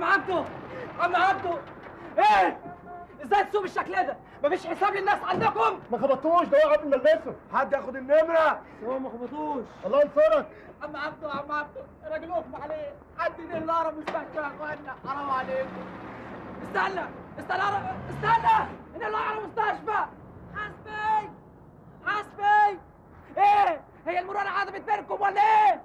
عم عبده عم عبده ايه ازاي تسوق بالشكل ده مفيش حساب للناس عندكم ما خبطتوش ده قبل ما البسه حد ياخد النمره هو ما خبطوش الله ينصرك عم عبده عم عبده راجل اغمى عليه عدي ليه الهرم مستشفى يا اخوانا حرام عليكم استنى استنى استنى ان الهرم مستشفى حاسبي حاسبي ايه هي المرونه عزمت بينكم ولا ايه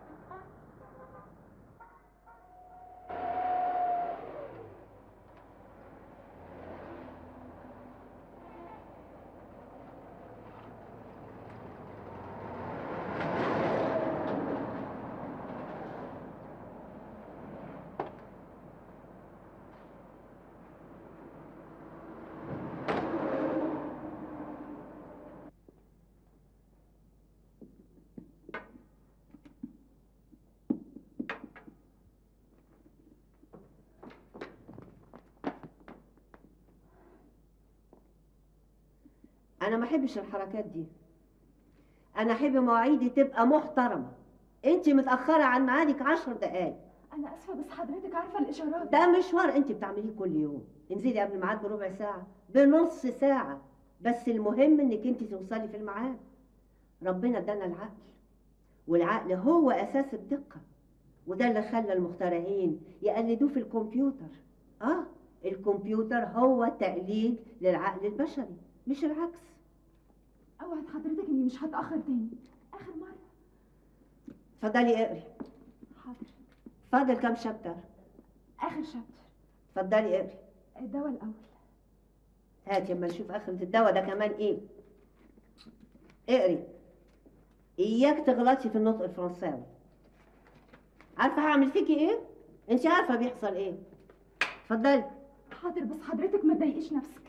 انا ما احبش الحركات دي انا احب مواعيدي تبقى محترمه انت متاخره عن ميعادك عشر دقايق انا اسفه بس حضرتك عارفه الاشارات ده مشوار انت بتعمليه كل يوم انزلي قبل الميعاد بربع ساعه بنص ساعه بس المهم انك انت توصلي في الميعاد ربنا ادانا العقل والعقل هو اساس الدقه وده اللي خلى المخترعين يقلدوه في الكمبيوتر اه الكمبيوتر هو تقليد للعقل البشري مش العكس اوعد حضرتك اني مش هتاخر تاني اخر مره اتفضلي اقري حاضر فاضل كام شابتر اخر شابتر اتفضلي اقري الدواء الاول هاتي اما نشوف اخرة الدواء ده كمان ايه اقري اياك تغلطي في النطق الفرنساوي عارفه هعمل فيكي ايه انت عارفه بيحصل ايه اتفضلي حاضر بس حضرتك ما تضايقيش نفسك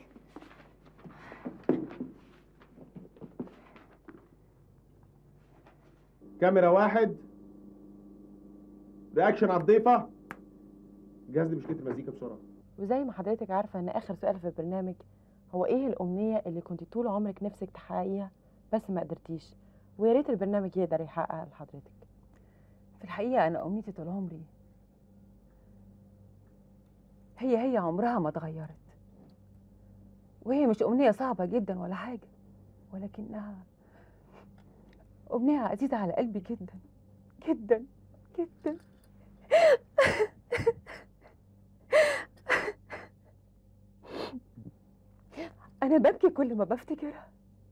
كاميرا واحد رياكشن على الضيفه جهز لي مشكله المزيكا بسرعه وزي ما حضرتك عارفة إن آخر سؤال في البرنامج هو إيه الأمنية اللي كنت طول عمرك نفسك تحققيها بس ما قدرتيش ويا ريت البرنامج يقدر يحققها لحضرتك في الحقيقة أنا أمنيتي طول عمري هي هي عمرها ما اتغيرت وهي مش أمنية صعبة جدا ولا حاجة ولكنها أمنية عزيزة على قلبي جدا جدا جدا أنا ببكي كل ما بفتكرها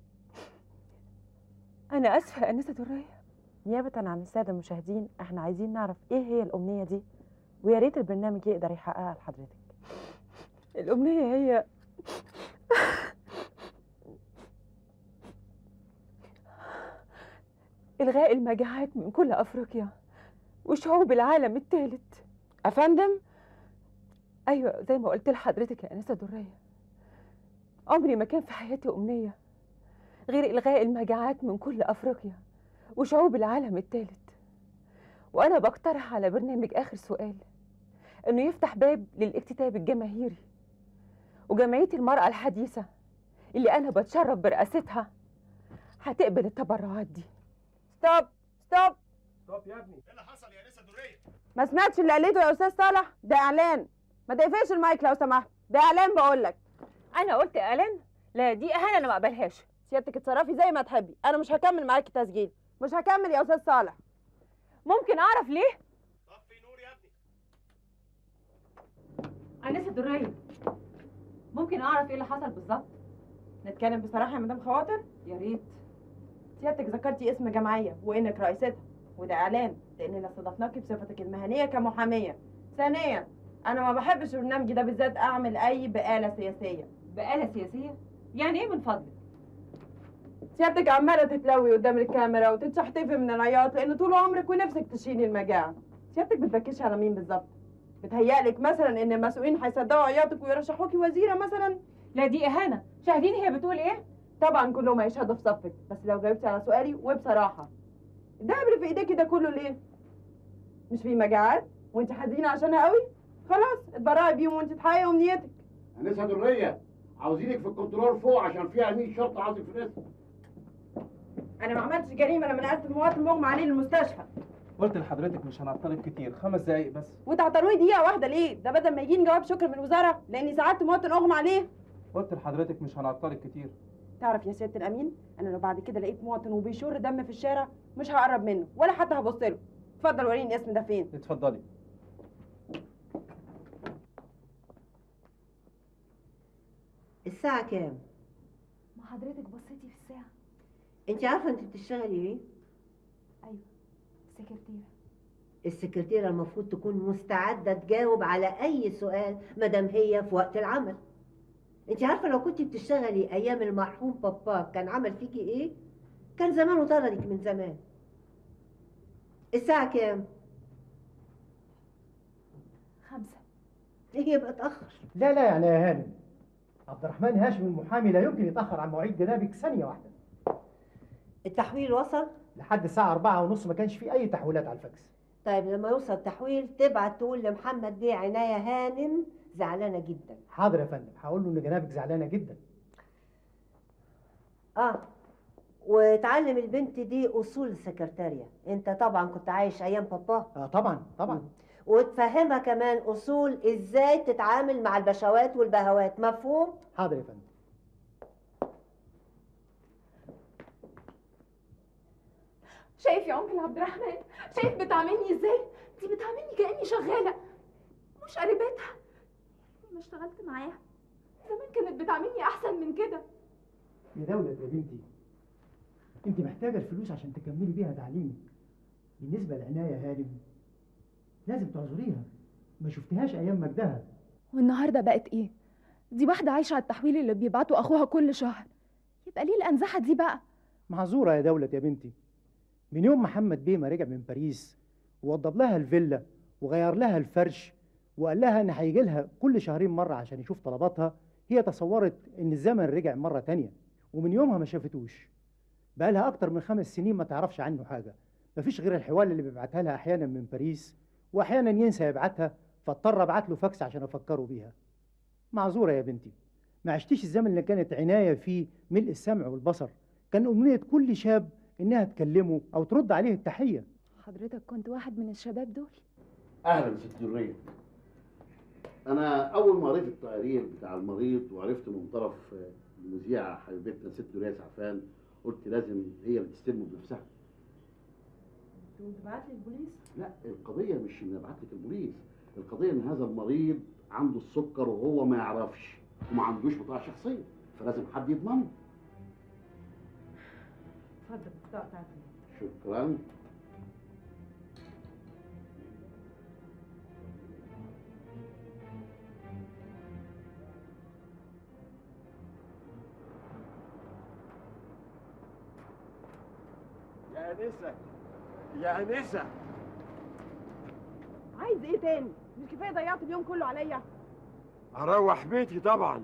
أنا آسفة يا أنسة درية نيابة عن السادة المشاهدين احنا عايزين نعرف ايه هي الأمنية دي ويا ريت البرنامج يقدر يحققها لحضرتك الأمنية هي إلغاء المجاعات من كل أفريقيا وشعوب العالم الثالث أفندم أيوة زي ما قلت لحضرتك يا أنسة درية عمري ما كان في حياتي أمنية غير إلغاء المجاعات من كل أفريقيا وشعوب العالم الثالث وأنا بقترح على برنامج آخر سؤال إنه يفتح باب للاكتتاب الجماهيري وجمعية المرأة الحديثة اللي أنا بتشرف برئاستها هتقبل التبرعات دي ستوب ستوب ستوب يا ابني ايه اللي حصل يا نسا دريه ما سمعتش اللي قالته يا استاذ صالح ده اعلان ما تقفلش المايك لو سمحت ده اعلان بقول لك أنا قلت إعلان لا دي إهانة أنا ما أقبلهاش سيادتك اتصرفي زي ما تحبي انا مش هكمل معاكي تسجيل مش هكمل يا استاذ صالح ممكن أعرف ليه؟ طفي نور يا ابني أنسة درية ممكن أعرف إيه اللي حصل بالظبط؟ نتكلم بصراحه يا مدام خواطر يا ريت سيادتك ذكرتي اسم جمعيه وانك رئيستها وده اعلان لاننا استضفناكي بصفتك المهنيه كمحاميه ثانيا انا ما بحبش برنامجي ده بالذات اعمل اي بقاله سياسيه بقالة سياسية؟ يعني إيه من فضلك؟ سيادتك عماله تتلوي قدام الكاميرا وتتشحتفي من العياط لان طول عمرك ونفسك تشيلي المجاعه سيادتك بتبكيش على مين بالظبط بتهيألك مثلا ان المسؤولين هيصدقوا عياطك ويرشحوكي وزيره مثلا لا دي إهانة شاهدين هي بتقول إيه؟ طبعا كلهم هيشهدوا في صفك بس لو جاوبتي على سؤالي وبصراحه الدهب اللي في ايديكي ده كله ليه مش في مجاعات وانت حزينه عشانها قوي خلاص اتبرعي بيهم وانت تحققي امنيتك انسه دريه عاوزينك في الكنترول فوق عشان في امين شرطه عاوزك في الاسم انا ما عملتش جريمه لما نقلت المواطن مغمى عليه للمستشفى قلت لحضرتك مش هنعطلك كتير خمس دقايق بس وتعطلوني دقيقه واحده ليه ده بدل ما يجيني جواب شكر من الوزاره لاني ساعدت مواطن اغمى عليه قلت لحضرتك مش هنعطلك كتير تعرف يا سياده الامين انا لو بعد كده لقيت مواطن وبيشر دم في الشارع مش هقرب منه ولا حتى هبص له اتفضل وريني الاسم ده فين اتفضلي الساعة كام؟ ما حضرتك بصيتي في الساعة انت عارفة انت بتشتغلي ايه؟ أيوة السكرتيرة السكرتيرة المفروض تكون مستعدة تجاوب على أي سؤال مادام هي في وقت العمل. أنت عارفة لو كنت بتشتغلي أيام المرحوم بابا كان عمل فيكي إيه؟ كان زمانه طردك من زمان. الساعة كام؟ خمسة هي بقى اتأخر. لا لا يعني يا هانم عبد الرحمن هاشم المحامي لا يمكن يتأخر عن مواعيد جنابك ثانية واحدة التحويل وصل؟ لحد الساعة أربعة ونص ما كانش في أي تحويلات على الفاكس طيب لما يوصل التحويل تبعت تقول لمحمد بيه عناية هانم زعلانة جدا. حاضر يا فندم هقول له إن جنابك زعلانة جدا اه وتعلم البنت دي اصول السكرتارية انت طبعا كنت عايش ايام بابا آه طبعا طبعا وتفهمها كمان اصول ازاي تتعامل مع البشوات والبهوات مفهوم حاضر يا فندم شايف يا أنكل عبد الرحمن شايف بتعاملني ازاي دي بتعاملني كأني شغالة مش قريبتها يا ما اشتغلت معاها زمان كانت بتعاملني أحسن من كده يا دولة يا بنتي أنت محتاجة الفلوس عشان تكملي بيها تعليمك بالنسبة لعناية هانم لازم تعذريها ما شفتهاش أيام مجدها والنهاردة بقت ايه دي واحدة عايشة على التحويل اللي بيبعته أخوها كل شهر يبقى ليه الأنزحة دي بقى معذورة يا دولة يا بنتي من يوم محمد بيه ما رجع من باريس ووضب لها الفيلا وغير لها الفرش وقال لها ان هيجي لها كل شهرين مرة عشان يشوف طلباتها هي تصورت ان الزمن رجع مرة تانية ومن يومها ما شافتوش بقى لها اكتر من خمس سنين ما تعرفش عنه حاجة مفيش غير الحوال اللي بيبعتها لها احيانا من باريس واحيانا ينسى يبعتها فاضطر ابعت له فاكس عشان افكره بيها معذورة يا بنتي ما عشتيش الزمن اللي كانت عناية فيه ملء السمع والبصر كان أمنية كل شاب إنها تكلمه أو ترد عليه التحية حضرتك كنت واحد من الشباب دول اهلا ست دريه انا اول ما قريت التقرير بتاع المريض وعرفت من طرف المذيعه حبيبتنا ست دريه سعفان قلت لازم هي اللي تستلمه بنفسها تقوم تبعت لي البوليس لا القضيه مش ان ابعت لك البوليس القضيه ان هذا المريض عنده السكر وهو ما يعرفش وما عندوش بطاقه شخصيه فلازم حد يضمنه اتفضل البطاقه بتاعتي شكرا يا انسه يا انسه عايز ايه تاني مش كفايه ضيعت اليوم كله عليا اروح بيتي طبعا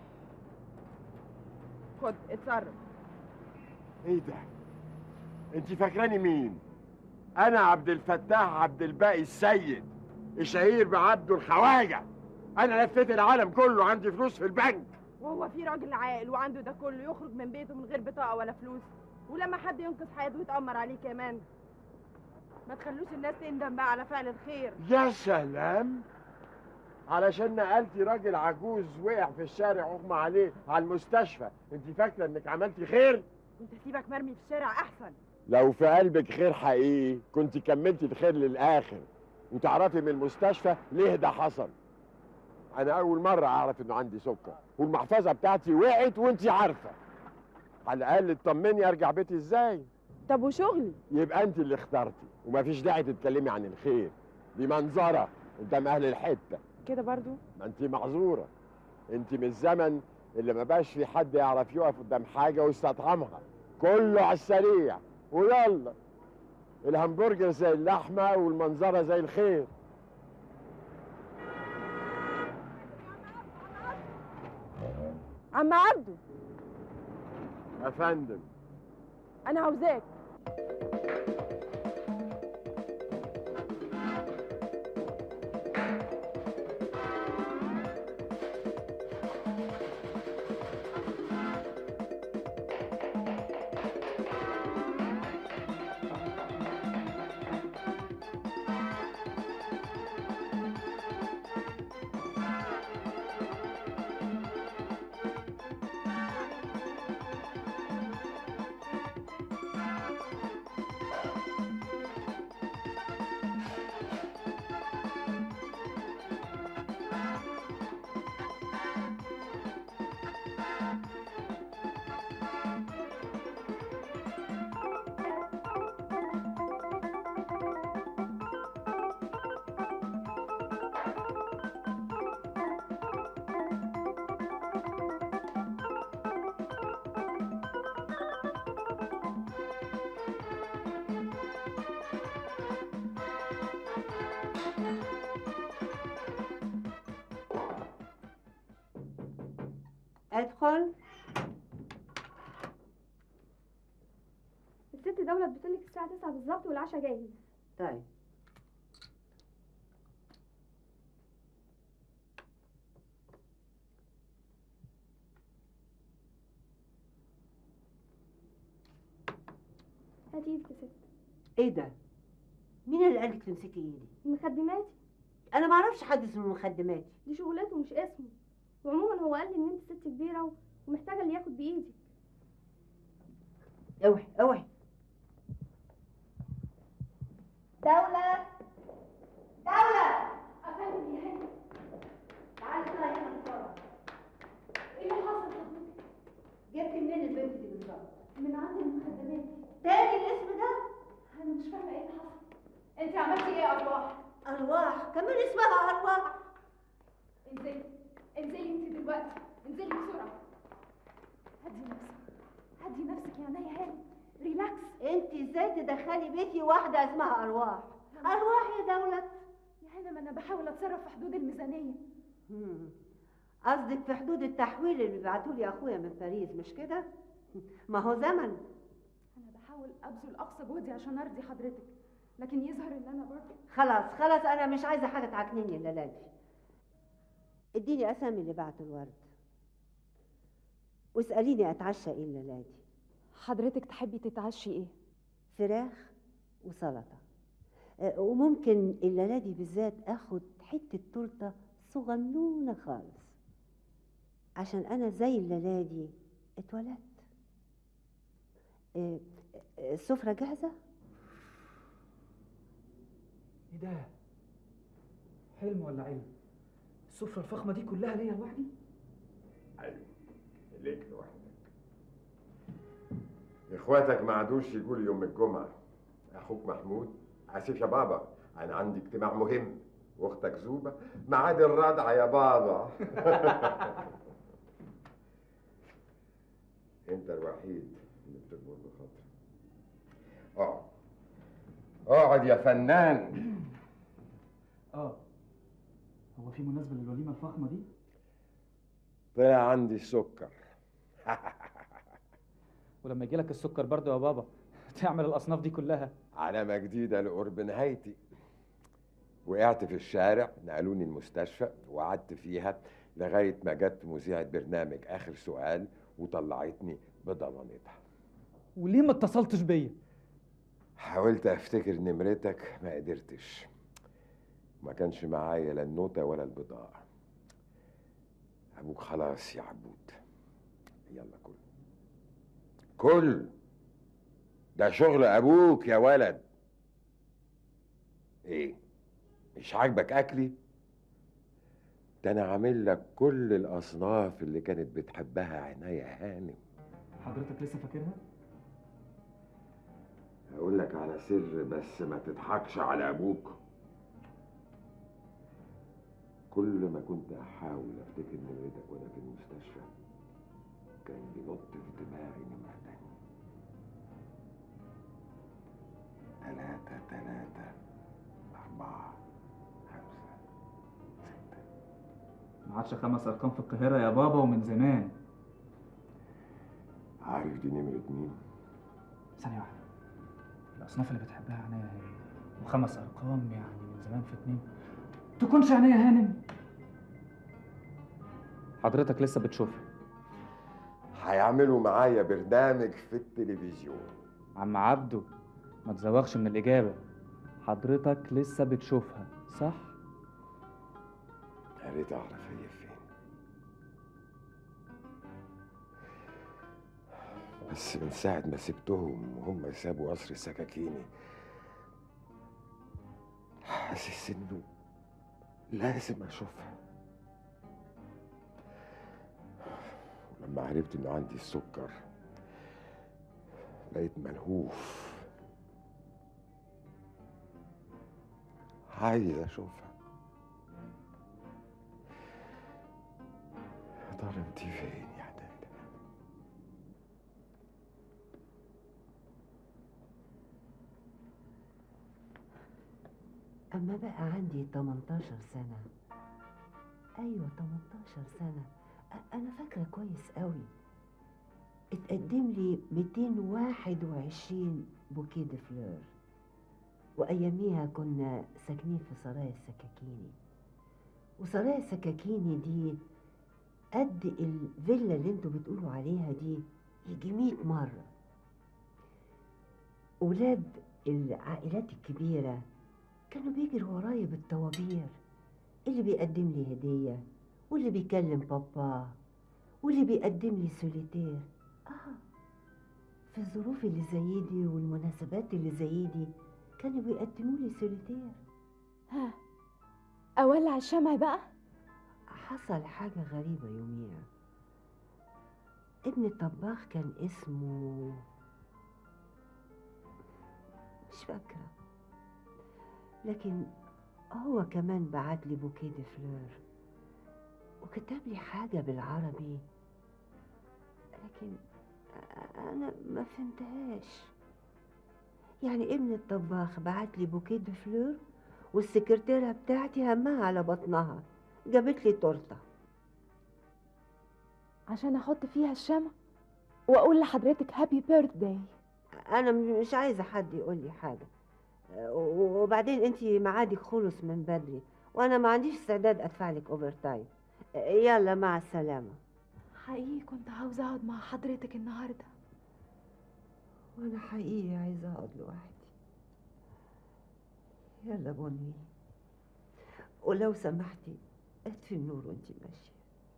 خد اتصرف ايه ده انت فاكراني مين انا عبد الفتاح عبد الباقي السيد الشهير بعبده الخواجه انا لفيت العالم كله عندي فلوس في البنك وهو في راجل عاقل وعنده ده كله يخرج من بيته من غير بطاقه ولا فلوس ولما حد ينقذ حياته ويتأمر عليه كمان ما تخلوش الناس تندم بقى على فعل الخير يا سلام علشان نقلتي راجل عجوز وقع في الشارع اغمى عليه على المستشفى انت فاكره انك عملتي خير انت سيبك مرمي في الشارع احسن لو في قلبك خير حقيقي كنت كملتي الخير للاخر وتعرفي من المستشفى ليه ده حصل انا اول مره اعرف انه عندي سكر والمحفظه بتاعتي وقعت وانت عارفه على الاقل اطمني ارجع بيتي ازاي طب وشغلي يبقى انت اللي اخترتي ومفيش داعي تتكلمي عن الخير دي منظره قدام اهل الحته كده برضو ما انت معذوره انت من الزمن اللي ما بقاش في حد يعرف يقف قدام حاجه ويستطعمها كله على السريع ويلا الهمبرجر زي اللحمه والمنظره زي الخير عم عبده يا فندم انا عاوزاك ادخل الست دولت بتقولك الساعة 9 بالظبط والعشاء جاهز طيب هاتي ايدك يا ست ايه ده مين اللي قالك تمسكي ايدي مخدماتي انا ما اعرفش حد اسمه مخدماتي دي شغلته مش اسمه وعموما هو قال لي ان انت ست كبيرة و- ومحتاجة اللي ياخد بايدك اوعي اوعي دولة دولة أفندم يا هاني تعالي اطلعي هنا بسرعه ايه اللي حصل حضرتك؟ جبت منين البنت دي بالظبط من عند المخدمات تاني الاسم ده انا مش فاهمة ايه اللي حصل انت عملتي ايه يا ارواح؟ ارواح كمان اسمها ارواح انزلي انزلي انت دلوقتي انزلي بسرعة هدي نفسك هدي نفسك يا نايا هاني ريلاكس انت ازاي تدخلي بيتي واحده اسمها ارواح ارواح يا دولت يا هنا ما انا بحاول اتصرف في حدود الميزانية مم. قصدك في حدود التحويل اللي بيبعتوا لي اخويا من باريس مش كده ما هو زمن انا بحاول ابذل اقصى جهدي عشان ارضي حضرتك لكن يظهر ان انا برضه خلاص خلاص انا مش عايزه حاجه تعكنيني الليله دي اديني اسامي اللي بعتوا الورد واساليني اتعشى ايه الليله دي حضرتك تحبي تتعشي ايه فراخ وسلطه آه، وممكن الليله دي بالذات اخد حته تورته صغنونه خالص عشان انا زي الليله دي اتولدت آه، آه، السفره جاهزه ايه ده؟ حلم ولا علم؟ السفرة الفخمة دي كلها ليا لوحدي؟ ايوه ليك لوحدك اخواتك ما عادوش يقول يوم الجمعه اخوك محمود اسف يا بابا انا عندي اجتماع مهم واختك زوبه ميعاد الرضع يا بابا انت الوحيد اللي بتكبر بخاطري اقعد اقعد يا فنان اه هو في مناسبة للوليمة الفخمة دي؟ طلع عندي السكر ولما يجي لك السكر برضه يا بابا تعمل الأصناف دي كلها علامة جديدة لقرب نهايتي وقعت في الشارع نقلوني المستشفى وقعدت فيها لغاية ما جت مذيعة برنامج آخر سؤال وطلعتني بضمانتها وليه ما اتصلتش بيا؟ حاولت أفتكر نمرتك ما قدرتش ما كانش معايا لا النوتة ولا البضاعة أبوك خلاص يا عبود يلا كل كل ده شغل أبوك يا ولد إيه مش عاجبك أكلي ده أنا عامل لك كل الأصناف اللي كانت بتحبها عناية هانم حضرتك لسه فاكرها؟ هقول لك على سر بس ما تضحكش على ابوك كل ما كنت احاول افتكر نمرتك وانا في المستشفى كان بينط في دماغي نمرة تانية تلاتة تلاتة أربعة خمسة ستة ما عادش خمس أرقام في القاهرة يا بابا ومن زمان عارف دي نمرة مين؟ ثانية واحدة الأصناف اللي بتحبها عناية هانم وخمس أرقام يعني من زمان في اتنين تكونش عناية هانم حضرتك لسه بتشوفها هيعملوا معايا برنامج في التلفزيون عم عبده ما تزوغش من الإجابة حضرتك لسه بتشوفها صح؟ يا ريت اعرف هي فين بس من ساعة ما سبتهم وهم سابوا قصر السكاكيني حاسس انه لازم اشوفها ولما عرفت انه عندي السكر بقيت ملهوف عايز اشوفها يا ترى انت فين يا دادا أما بقى عندي 18 سنة أيوة 18 سنة أ- أنا فاكرة كويس قوي اتقدم لي 221 بوكيه دي فلور وأياميها كنا ساكنين في سرايا السكاكيني وسرايا السكاكيني دي قد الفيلا اللي انتوا بتقولوا عليها دي يجي 100 مرة ولاد العائلات الكبيرة كانوا بيجروا ورايا بالطوابير اللي بيقدم لي هدية واللي بيكلم بابا واللي بيقدم لي سوليتير آه في الظروف اللي زي دي والمناسبات اللي زي دي كانوا بيقدموا لي سوليتير ها اولع الشمع بقى حصل حاجة غريبة يوميها ابن الطباخ كان اسمه مش فاكرة لكن هو كمان بعت لي بوكيه دي فلور وكتب لي حاجة بالعربي لكن أنا ما فهمتهاش يعني ابن الطباخ بعت لي بوكيه دي فلور والسكرتيرة بتاعتي همها على بطنها جابت لي تورته عشان احط فيها الشمع واقول لحضرتك هابي بيرثداي انا مش عايزه حد يقول لي حاجه و- وبعدين انت معادك خلص من بدري وانا ما عنديش استعداد ادفع لك اوفر تايم يلا مع السلامه حقيقي كنت عاوزه اقعد مع حضرتك النهارده وانا حقيقي عايزه اقعد لوحدي يلا بوني ولو سمحتي اطفي النور وانت ماشيه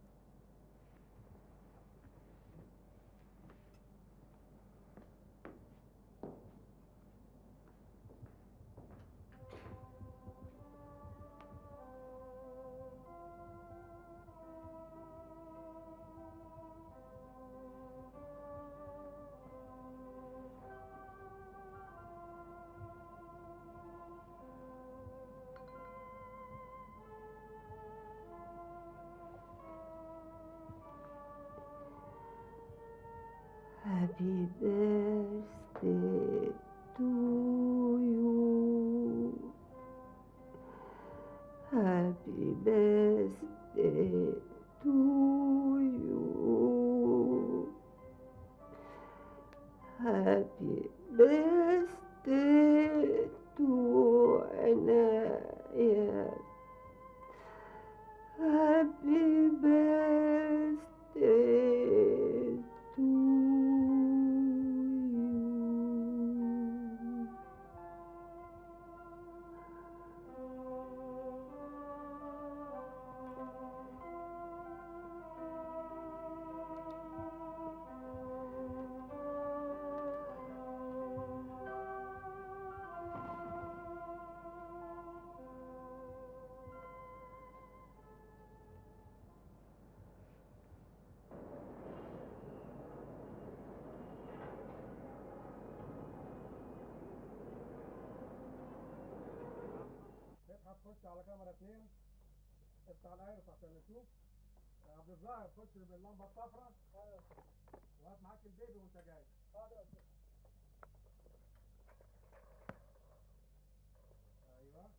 Happy birthday to you. Happy birthday to you. Happy birthday to Anaya. Happy birthday to you. اصحى تخش على كاميرا اتنين افتح الايرس عشان نشوف يا عبد الظاهر خش باللمبه الصفراء وهات معاك البيبي وانت جاي ايوه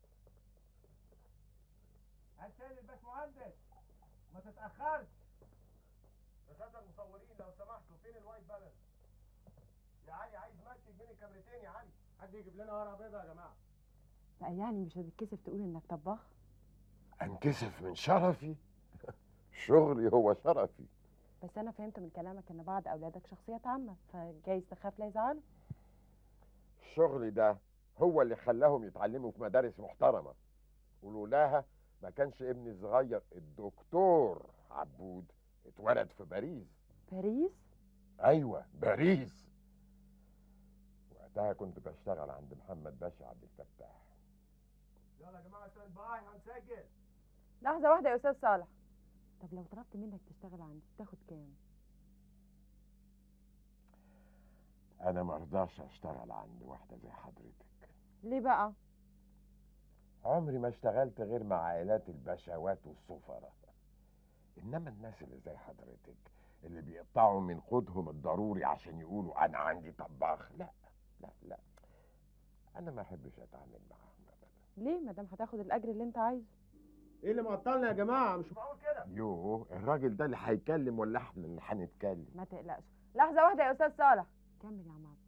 هتشيل الباشمهندس ما تتاخرش يا ساده المصورين لو سمحتوا فين الوايت بالانس يا علي عايز ماتش بين الكاميرتين يا علي حد يجيب لنا ورقه بيضاء يا جماعه بقى يعني مش هتتكسف تقول انك طباخ انكسف من شرفي شغلي هو شرفي بس انا فهمت من كلامك ان بعض اولادك شخصيات عامه فجايز تخاف لا يزعلوا شغلي ده هو اللي خلاهم يتعلموا في مدارس محترمة ولولاها ما كانش ابني الصغير الدكتور عبود اتولد في باريس باريس ايوه باريس وقتها كنت بشتغل عند محمد باشا عبد الفتاح يلا يا جماعه ستاند باي هنسجل لحظه واحده يا استاذ صالح طب لو طلبت منك تشتغل عندي تاخد كام انا مرضاش اشتغل عند واحده زي حضرتك ليه بقى عمري ما اشتغلت غير مع عائلات البشوات والسفراء انما الناس اللي زي حضرتك اللي بيقطعوا من قودهم الضروري عشان يقولوا انا عندي طباخ لا لا لا انا ما احبش اتعامل معاهم ابدا ليه ما دام هتاخد الاجر اللي انت عايزه ايه اللي معطلنا يا جماعه مش معقول كده يوه الراجل ده اللي هيتكلم ولا احنا اللي هنتكلم ما تقلقش لحظه واحده يا استاذ صالح كمل يا عم عبد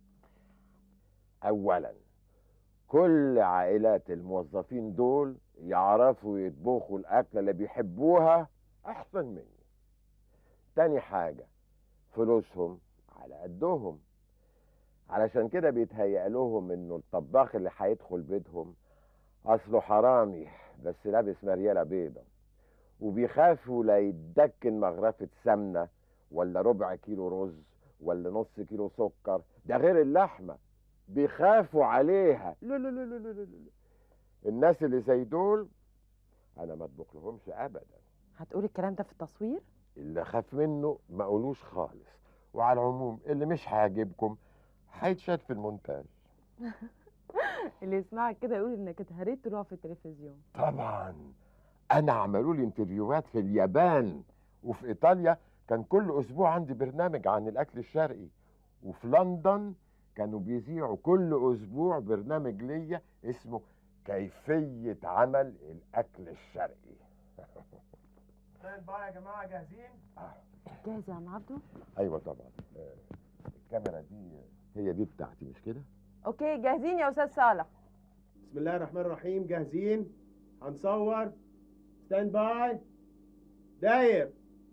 اولا كل عائلات الموظفين دول يعرفوا يطبخوا الاكله اللي بيحبوها احسن مني تاني حاجه فلوسهم على قدهم علشان كده بيتهيأ لهم انه الطباخ اللي هيدخل بيتهم اصله حرامي بس لابس مريالة بيضة وبيخافوا لا يتدكن مغرفة سمنة ولا ربع كيلو رز ولا نص كيلو سكر ده غير اللحمة بيخافوا عليها لا لا لا لا لا لا لا. الناس اللي زي دول انا ما اطبخ لهمش ابدا هتقول الكلام ده في التصوير اللي اخاف منه ما اقولوش خالص وعلى العموم اللي مش هيعجبكم هيتشال في المونتاج اللي يسمعك كده يقول انك اتهريت طلوع في التلفزيون طبعا انا عملوا لي انترفيوهات في اليابان وفي ايطاليا كان كل اسبوع عندي برنامج عن الاكل الشرقي وفي لندن كانوا بيذيعوا كل اسبوع برنامج ليا اسمه كيفية عمل الاكل الشرقي ستاند باي يا جماعه جاهزين جاهز يا عم عبده ايوه طبعا آه، الكاميرا دي هي دي بتاعتي مش كده اوكي جاهزين يا استاذ صالح بسم الله الرحمن الرحيم جاهزين هنصور ستاند باي داير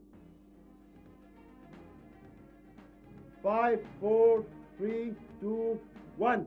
5 4 3 2 1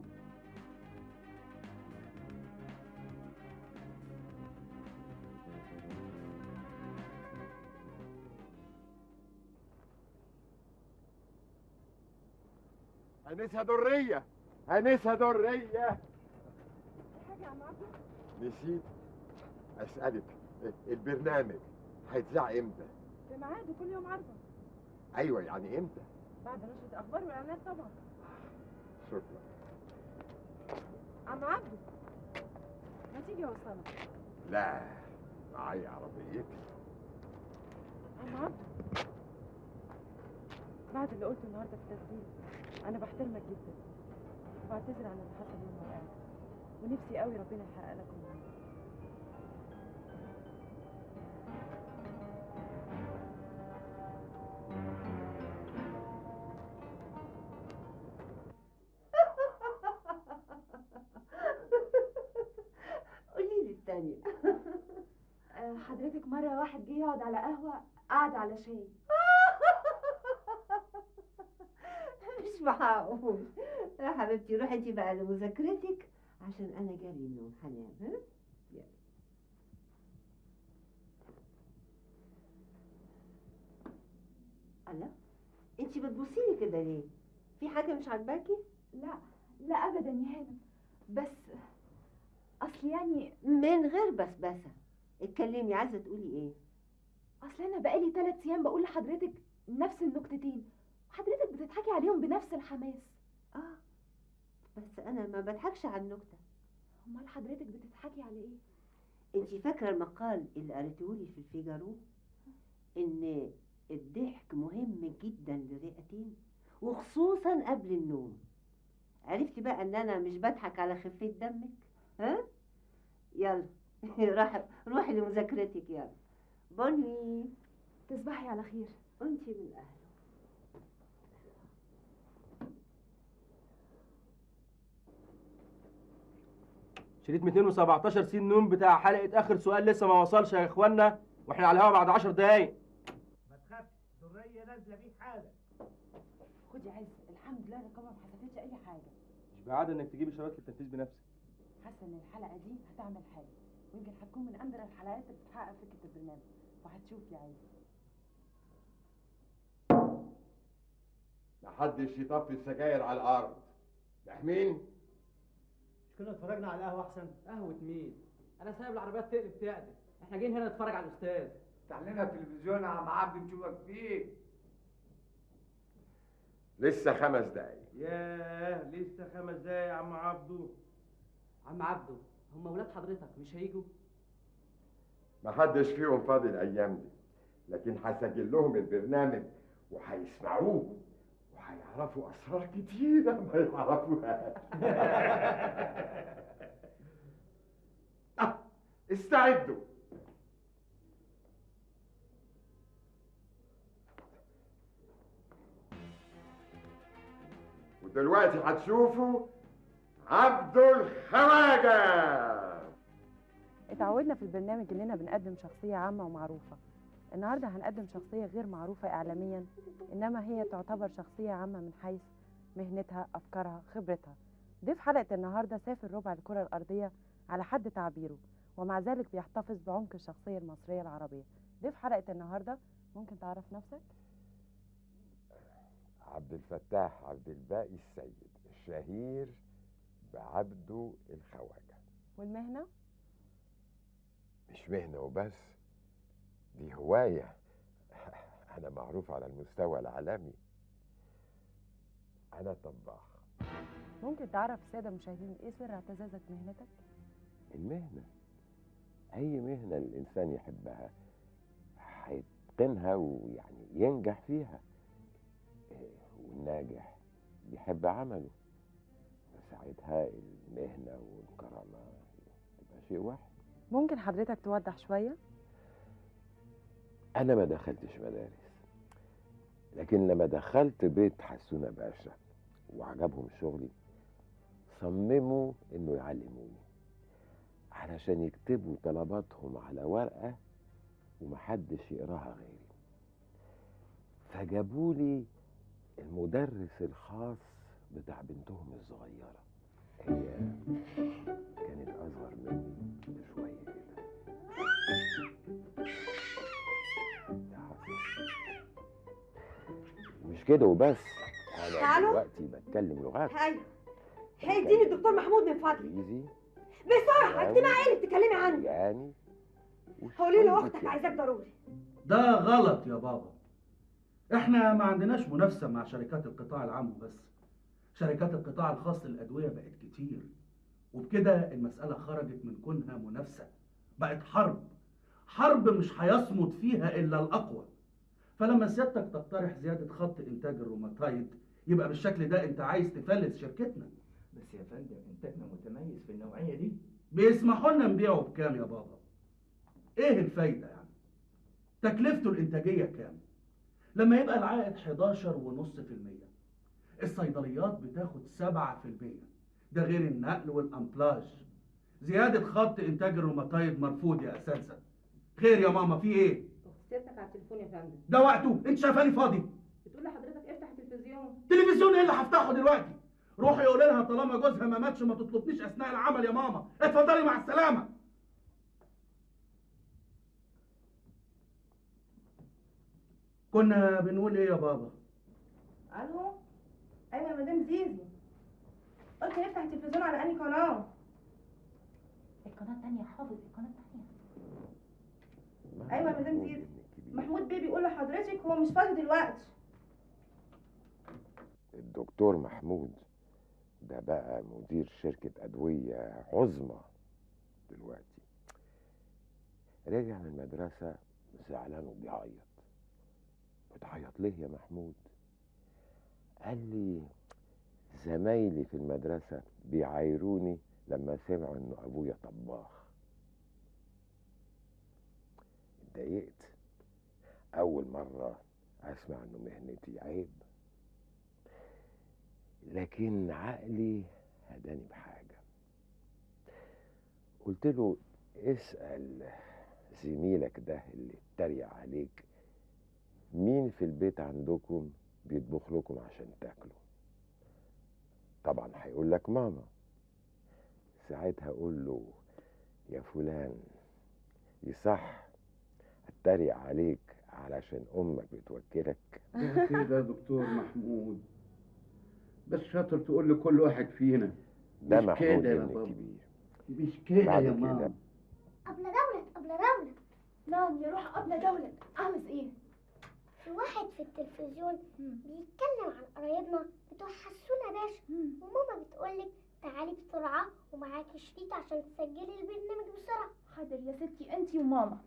انسه درية انسه درية حاجه يا عم عبده نسيت اسالك البرنامج هيتذاع امتى في ميعاده كل يوم عرضه ايوه يعني امتى بعد نشره اخبار واعلانات طبعا شكرا عم عبده ما تيجي اوصلك لا معايا عربيتي عم عبده بعد اللي قلته النهارده في التسجيل انا بحترمك جدا وبعتذر عن اللي حصل يوم ما وقعت ونفسي قوي ربنا يحقق لك امنيتك قولي لي التانية آه، حضرتك مرة واحد جه يقعد على قهوة قعد على شاي مش معقول يا حبيبتي روحي انت بقى لمذاكرتك عشان انا جالي النوم هنام ها يلا. الله انت بتبصي لي كده ليه في حاجه مش عاجباكي لا لا أبدا يا هانم بس أصل يعني من غير بسبسه اتكلمي عايزه تقولي ايه أصل أنا بقالي ثلاث أيام بقول لحضرتك نفس النكتتين وحضرتك بتضحكي عليهم بنفس الحماس اه بس انا ما بضحكش على النكته أمال حضرتك بتضحكي على إيه؟ انت فاكره المقال اللي قريتهولي في الفيجارو ان الضحك مهم جدا للرئتين وخصوصا قبل النوم عرفتي بقى ان انا مش بضحك على خفه دمك ها يلا روح روحي لمذاكرتك يلا بوني تصبحي على خير وانت من اهله شريط 217 سين نون بتاع حلقة آخر سؤال لسه ما وصلش يا إخوانا وإحنا على الهوا بعد 10 دقايق ما تخافش درية نازلة بيك حالا خد يا عز الحمد لله الرقابه ما حسبتش اي حاجه مش بعادة إنك تجيب الشباب للتنفيذ بنفسك حاسه ان الحلقه دي هتعمل حاجه ويمكن هتكون من اندر الحلقات اللي بتحقق فكره البرنامج وهتشوف يا عز محدش يطفي السجاير على الارض تحمين مش كنا اتفرجنا على القهوه احسن قهوة مين؟ أنا سايب العربيات تقلب تعدل إحنا جايين هنا نتفرج على الأستاذ افتح لنا التلفزيون يا عم عبد نشوفك فيه لسه خمس دقايق ياه لسه خمس دقايق يا عم عبدو عم عبده هم ولاد حضرتك مش هيجوا؟ محدش فيهم فاضي الايام دي لكن هسجل لهم البرنامج وهيسمعوه وهيعرفوا اسرار كتيره ما يعرفوهاش استعدوا ودلوقتي هتشوفوا عبد الخواجه اتعودنا في البرنامج اننا بنقدم شخصيه عامه ومعروفه النهارده هنقدم شخصيه غير معروفه اعلاميا انما هي تعتبر شخصيه عامه من حيث مهنتها افكارها خبرتها ضيف حلقه النهارده سافر ربع الكره الارضيه على حد تعبيره ومع ذلك بيحتفظ بعمق الشخصيه المصريه العربيه ضيف حلقه النهارده ممكن تعرف نفسك عبد الفتاح عبد الباقي السيد الشهير بعبده الخواجه والمهنه مش مهنه وبس دي هوايه انا معروف على المستوى العالمي انا طباخ ممكن تعرف الساده المشاهدين ايه سر اعتزازك مهنتك المهنه اي مهنه الانسان يحبها هيتقنها ويعني ينجح فيها إيه، والناجح بيحب عمله فساعتها المهنه والكرامه تبقى شيء واحد ممكن حضرتك توضح شويه انا ما دخلتش مدارس لكن لما دخلت بيت حسونة باشا وعجبهم شغلي صمموا انه يعلموني علشان يكتبوا طلباتهم على ورقة ومحدش يقراها غيري فجابوا لي المدرس الخاص بتاع بنتهم الصغيرة هي كانت أصغر مني بشوية كده ده حصل. مش كده وبس أنا ألو؟ دلوقتي بتكلم لغات ايوه هيديني الدكتور محمود من فضلك إنجليزي بسرعه اجتماع ايه اللي بتتكلمي عنه يعني قولي له اختك عايزاك ضروري ده غلط يا بابا احنا ما عندناش منافسة مع شركات القطاع العام وبس شركات القطاع الخاص للأدوية بقت كتير وبكده المسألة خرجت من كونها منافسة بقت حرب حرب مش هيصمد فيها إلا الأقوى فلما سيادتك تقترح زيادة خط إنتاج الروماتايد يبقى بالشكل ده أنت عايز تفلس شركتنا بس يا فندم انتاجنا متميز في النوعيه دي بيسمحوا لنا نبيعه بكام يا بابا؟ إيه الفايدة يعني؟ تكلفته الإنتاجية كام؟ لما يبقى العائد 11.5% الصيدليات بتاخد 7% ده غير النقل والأمبلاج زيادة خط إنتاج الروماتايد مرفوض يا أساتذة خير يا ماما في إيه؟ سيادتك على التليفون يا فندم ده وقته أنت شايفاني فاضي بتقول لحضرتك افتح التلفزيون تلفزيون إيه اللي هفتحه دلوقتي؟ روحي قولي لها طالما جوزها ما ماتش ما تطلبنيش أثناء العمل يا ماما اتفضلي مع السلامة كنا بنقول إيه يا بابا؟ الو ايوه يا مدام زيزي قلت نفتح التلفزيون على انهي قناه القناه الثانيه حافظ القناه الثانيه ايوه يا مدام زيزي محمود بيه بيقول لحضرتك هو مش فاضي دلوقتي الدكتور محمود ده بقى مدير شركة أدوية عظمى دلوقتي رجع من المدرسة زعلان وبيعيط بتعيط ليه يا محمود قال لي زمايلي في المدرسة بيعايروني لما سمعوا إنه أبويا طباخ اتضايقت أول مرة أسمع إنه مهنتي عيب لكن عقلي هداني بحاجة قلت له اسأل زميلك ده اللي اتريق عليك مين في البيت عندكم بيطبخ لكم عشان تاكلوا طبعا هيقول لك ماما ساعتها اقول له يا فلان يصح اتريق عليك علشان امك بتوكلك ده كده يا دكتور محمود بس شاطر تقول لكل واحد فينا ده مش محمود كده يا ابني بابا الكبير مش كده بعد يا كده ماما أبلة دولة أبلة دولة نعم يا روح أبلة دولة عاوز إيه؟ في واحد في التلفزيون بيتكلم عن قرايبنا بتوع حسونة باشا وماما بتقولك تعالي بسرعة ومعاكي شريط عشان تسجلي البرنامج بسرعة حاضر يا ستي انتي وماما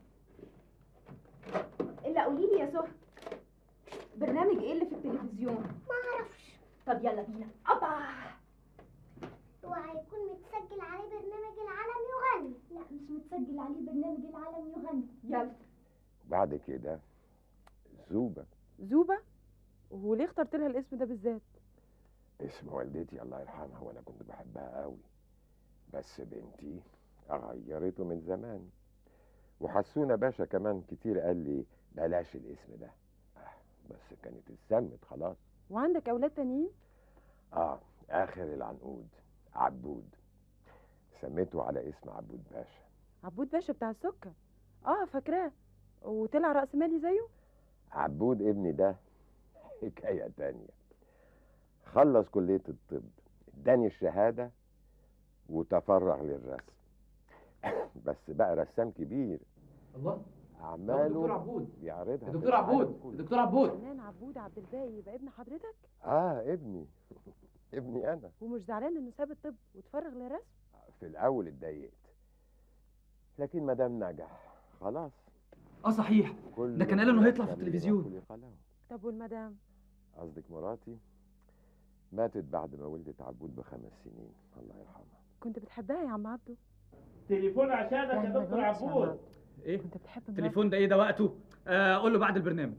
الا قولي لي يا سهى برنامج ايه اللي في التلفزيون ما اعرفش طب يلا بينا ابا اوعى يكون متسجل عليه برنامج العالم يغني يعني لا مش متسجل عليه برنامج العالم يغني يلا بعد كده زوبة زوبة وليه اخترت لها الاسم ده بالذات اسم والدتي الله يرحمها وانا كنت بحبها قوي بس بنتي غيرته من زمان وحسونا باشا كمان كتير قال لي بلاش الاسم ده آه، بس كانت اتسمت خلاص وعندك اولاد تانيين اه اخر العنقود عبود سميته على اسم عبود باشا عبود باشا بتاع السكر اه فاكراه وطلع راس مالي زيه عبود ابني ده حكاية تانية خلص كلية الطب اداني الشهادة وتفرغ للرسم بس بقى رسام كبير الله ده أعماله الدكتور عبود بيعرضها في الدكتور العالم عبود كله. الدكتور عبود فنان عبود عبد الباقي يبقى ابن حضرتك اه ابني ابني انا ومش زعلان انه ساب الطب وتفرغ للرسم في الاول اتضايقت لكن ما دام نجح خلاص اه صحيح كل ده كان قال انه هيطلع في كان التلفزيون يروح ولقلم. طب والمدام قصدك مراتي ماتت بعد ما ولدت عبود بخمس سنين الله يرحمها كنت بتحبها يا عم عبده تليفون عشانك يعني يا ما دكتور غلطش يا عم عبود عبده. ايه كنت بتحب مراتك التليفون ده ايه ده وقته آه قول له بعد البرنامج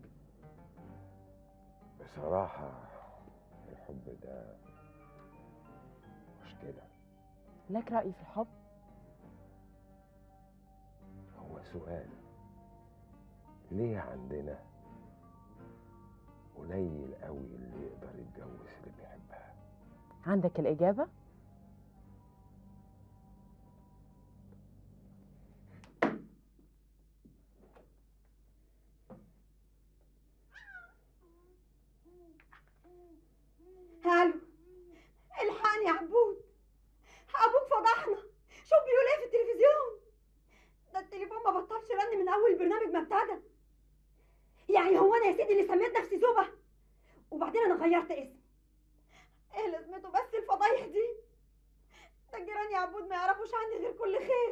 بصراحة الحب ده مش كده لك رأي في الحب هو سؤال ليه عندنا قليل قوي اللي يقدر يتجوز اللي بيحبها عندك الإجابة الو الحقني يا عبود ابوك فضحنا شوف بيقول ايه في التلفزيون ده التليفون ما بطلش رن من اول البرنامج ما ابتدى يعني هو انا يا سيدي اللي سميت نفسي زوبه وبعدين انا غيرت اسمي ايه لازمته بس الفضايح دي ده الجيران يا عبود ما يعرفوش عني غير كل خير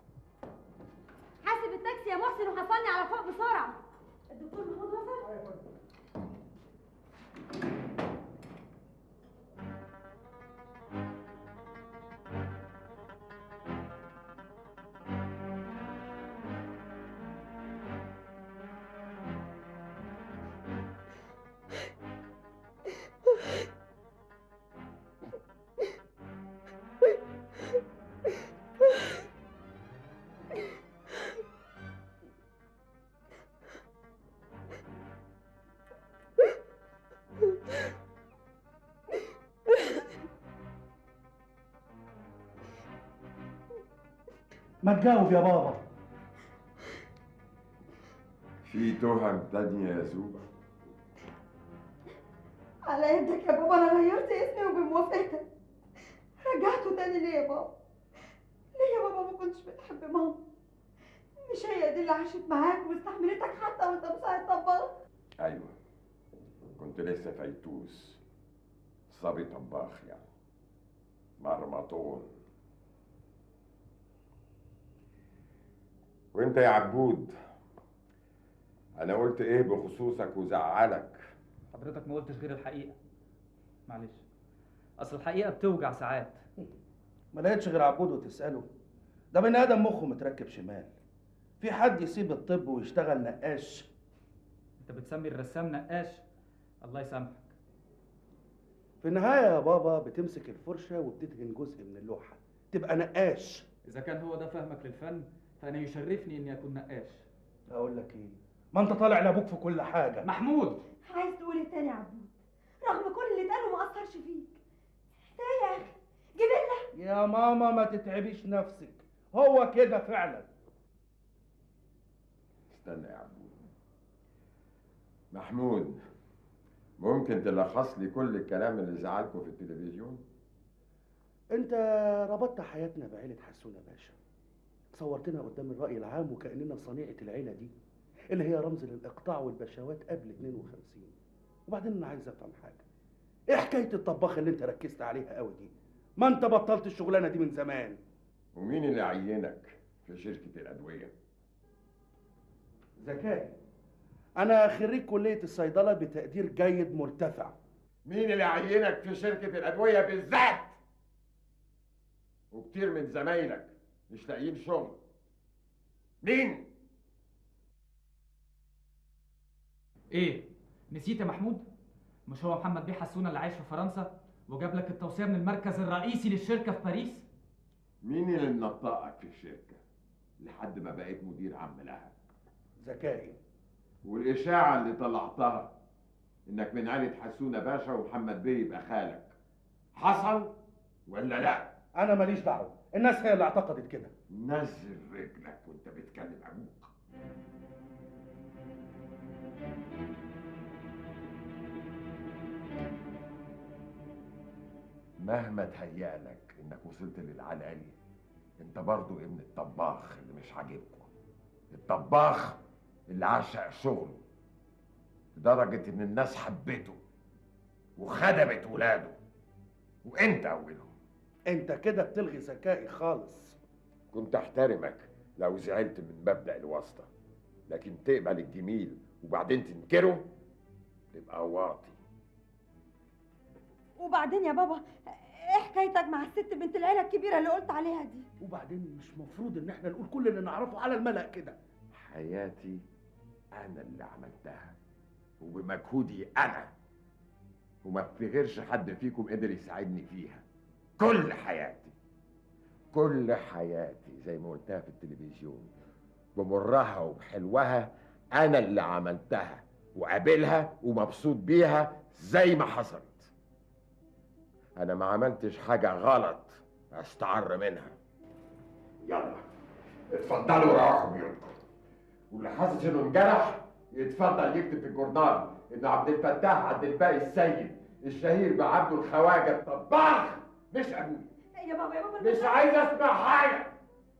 حاسب التاكسي يا محسن وحصلني على فوق بسرعه الدكتور محمود وصل ما تجاوب يا بابا في تهم تانية يا زوبة على يدك يا بابا انا غيرت اسمي وبموافقتك رجعته تاني ليه يا بابا ليه يا بابا ما كنتش بتحب ماما مش هي دي اللي عاشت معاك واستحملتك حتى وانت مساعد طباخ أيوة كنت لسه فيتوس صبي طباخ يعني مرمطون وانت يا عبود انا قلت ايه بخصوصك وزعلك حضرتك ما قلتش غير الحقيقه معلش اصل الحقيقه بتوجع ساعات ما لقيتش غير عبود وتسأله ده بني آدم مخه متركب شمال في حد يسيب الطب ويشتغل نقاش انت بتسمي الرسام نقاش الله يسامحك في النهاية يا بابا بتمسك الفرشة وبتدهن جزء من اللوحة تبقى نقاش اذا كان هو ده فهمك للفن فانا يشرفني اني اكون نقاش اقول لك ايه ما انت طالع لابوك في كل حاجة محمود عايز تقول ايه تاني يا عبود رغم كل اللي اتقاله ما اثرش فيك ده ايه يا اخي جبلة يا ماما ما تتعبيش نفسك هو كده فعلا استنى يا عبود محمود ممكن تلخص لي كل الكلام اللي زعلكم في التلفزيون انت ربطت حياتنا بعيلة حسونة باشا صورتنا قدام الرأي العام وكأننا صنيعة العيلة دي اللي هي رمز للإقطاع والبشوات قبل 52 وبعدين أنا عايز أفهم حاجة إيه حكاية الطباخ اللي أنت ركزت عليها قوي دي؟ ما أنت بطلت الشغلانة دي من زمان ومين اللي عينك في شركة الأدوية ذكائي أنا خريج كلية الصيدلة بتقدير جيد مرتفع مين اللي عينك في شركة الأدوية بالذات وكتير من زمايلك مش لاقيين شغل مين ايه نسيت يا محمود مش هو محمد بيه حسونه اللي عايش في فرنسا وجاب لك التوصيه من المركز الرئيسي للشركه في باريس مين اللي منطقك في الشركه لحد ما بقيت مدير عام لها ذكائي والاشاعه اللي طلعتها انك من عيله حسونه باشا ومحمد بيه يبقى خالك حصل ولا لا انا ماليش دعوه الناس هي اللي اعتقدت كده نزل رجلك وانت بتكلم ابوك مهما تهيألك انك وصلت للعلالي انت برضو ابن الطباخ اللي مش عاجبكم الطباخ اللي عشق شغله لدرجة ان الناس حبته وخدمت ولاده وانت اولهم انت كده بتلغي ذكائي خالص كنت احترمك لو زعلت من مبدأ الواسطة لكن تقبل الجميل وبعدين تنكره تبقى واطي وبعدين يا بابا ايه حكايتك مع الست بنت العيله الكبيره اللي قلت عليها دي وبعدين مش مفروض ان احنا نقول كل اللي نعرفه على الملأ كده حياتي انا اللي عملتها وبمجهودي انا وما افتكرش حد فيكم قدر يساعدني فيها كل حياتي كل حياتي زي ما قلتها في التلفزيون بمرها وبحلوها انا اللي عملتها وقابلها ومبسوط بيها زي ما حصلت انا ما عملتش حاجه غلط استعر منها يلا اتفضلوا روحوا بيوتكم واللي حاسس انه انجرح يتفضل يكتب في الجورنال ان عبد الفتاح عبد الباقي السيد الشهير بعبده الخواجه الطباخ مش ابوي يا بابا يا بابا مش عايز اسمع حاجه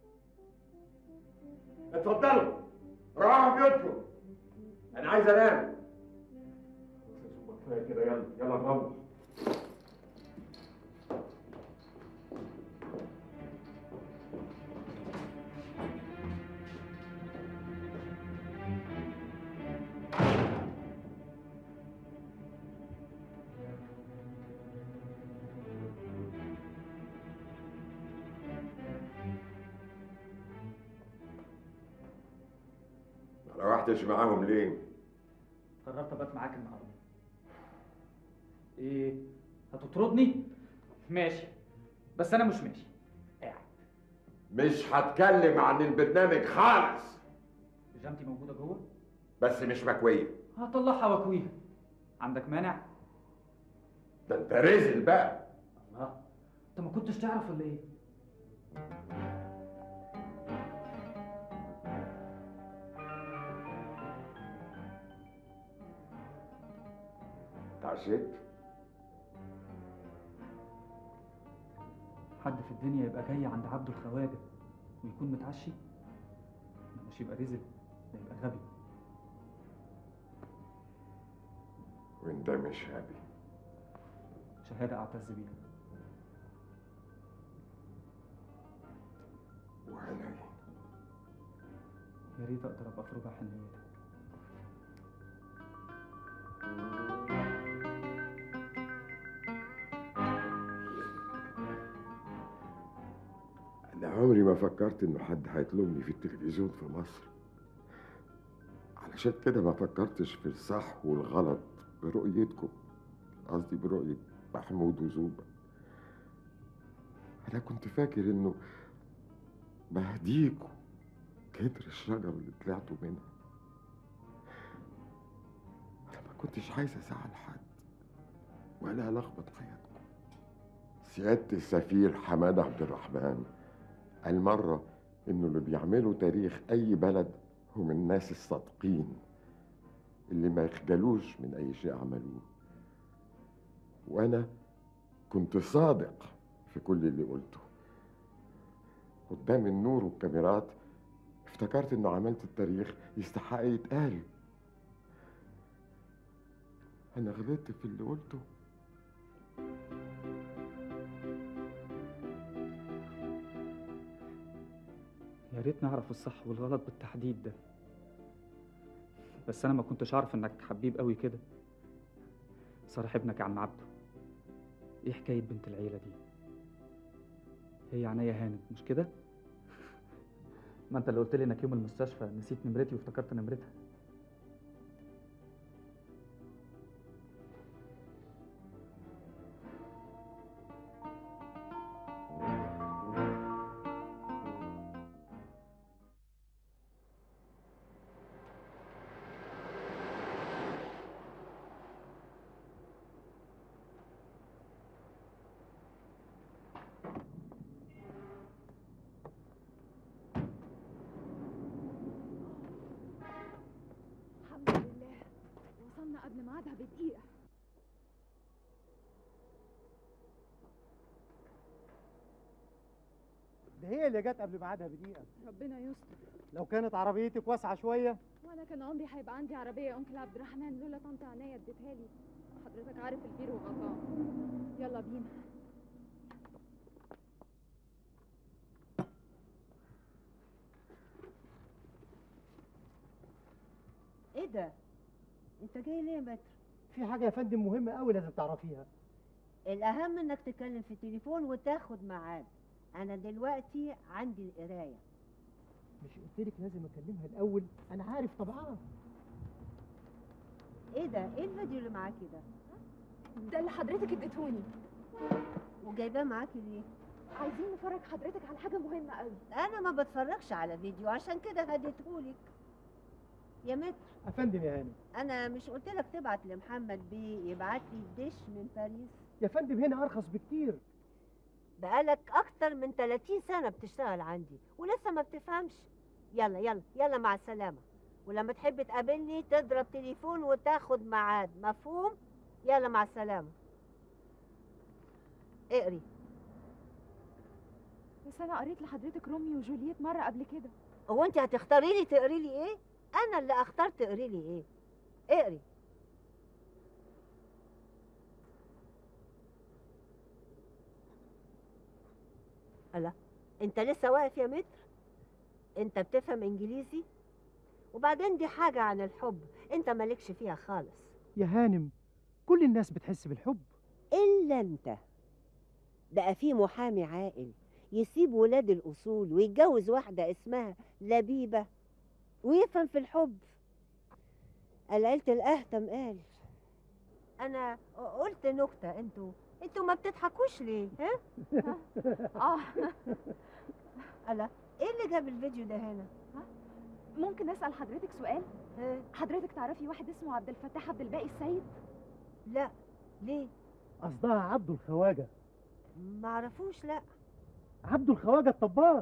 اتفضلوا روحوا بيوتكم انا عايز انام كفايه كده يلا يلا نروح ما روحتش معاهم ليه؟ قررت ابات معاك النهارده ايه هتطردني ماشي بس انا مش ماشي قاعد مش هتكلم عن البرنامج خالص بيجامتي موجوده جوه بس مش مكويه هطلعها واكويها عندك مانع ده انت رزل بقى الله انت ما كنتش تعرف ولا ايه اتعشيت حد في الدنيا يبقى جاي عند عبده الخواجه ويكون متعشي ده مش يبقى رزق ده يبقى غبي وانت مش غبي شهاده اعتز بيها وانا ايه يا ريت اقدر ابقى في ربع حنيتك انا عمري ما فكرت انه حد هيطلبني في التلفزيون في مصر علشان كده ما فكرتش في الصح والغلط برؤيتكم قصدي برؤية محمود وزوبة أنا كنت فاكر إنه بهديكوا كتر الشجرة اللي طلعتوا منها أنا ما كنتش عايز أزعل حد ولا ألخبط حياتكم سيادة السفير حماد عبد الرحمن قال مرة إنه اللي بيعملوا تاريخ أي بلد هم الناس الصادقين اللي ما يخجلوش من أي شيء عملوه وأنا كنت صادق في كل اللي قلته قدام النور والكاميرات افتكرت انه عملت التاريخ يستحق يتقال انا غلطت في اللي قلته يا ريت نعرف الصح والغلط بالتحديد ده بس انا ما كنتش اعرف انك حبيب قوي كده صالح ابنك يا عم عبده ايه حكايه بنت العيله دي هي عناية هانت مش كده ما انت اللي قلت لي انك يوم المستشفى نسيت نمرتي وافتكرت نمرتها الحمد لله وصلنا قبل ميعادها بدقيقة ده هي اللي جت قبل ميعادها بدقيقة ربنا يستر لو كانت عربيتك واسعة شوية وانا كان عمري هيبقى عندي عربية يا انكل عبد الرحمن لولا طنط عناية اديتها لي حضرتك عارف البير وغطاه يلا بينا ايه ده انت جاي ليه يا متر في حاجة يا فندم مهمة قوي لازم تعرفيها الاهم انك تتكلم في التليفون وتاخد ميعاد انا دلوقتي عندي القرايه مش قلت لك لازم اكلمها الاول انا عارف طبعا ايه ده ايه الفيديو اللي معاكي ده ده اللي حضرتك اديتهوني وجايباه معاكي ليه عايزين نفرج حضرتك على حاجة مهمة قوي انا ما بتفرجش على فيديو عشان كده هديتهولك يا متر افندم يا هانم انا مش قلت لك تبعت لمحمد بيه يبعت لي الدش من باريس يا فندم هنا ارخص بكتير بقالك اكتر من 30 سنه بتشتغل عندي ولسه ما بتفهمش يلا يلا يلا مع السلامه ولما تحب تقابلني تضرب تليفون وتاخد ميعاد مفهوم يلا مع السلامه اقري بس انا قريت لحضرتك روميو وجولييت مرة قبل كده هو انت هتختاري لي تقري لي ايه انا اللي اختار تقري لي ايه اقري ألا انت لسه واقف يا متر انت بتفهم انجليزي وبعدين دي حاجة عن الحب انت مالكش فيها خالص يا هانم كل الناس بتحس بالحب الا انت بقى في محامي عاقل يسيب ولاد الاصول ويتجوز واحدة اسمها لبيبة ويفهم في الحب العيلة الاهتم قال انا قلت نكتة انتوا انتوا ما بتضحكوش ليه ها اه ألا ايه اللي جاب الفيديو ده هنا ممكن اسال حضرتك سؤال ها؟ حضرتك تعرفي واحد اسمه عبد الفتاح عبد الباقي السيد لا ليه قصدها عبده الخواجة معرفوش لا عبده الخواجة الطباخ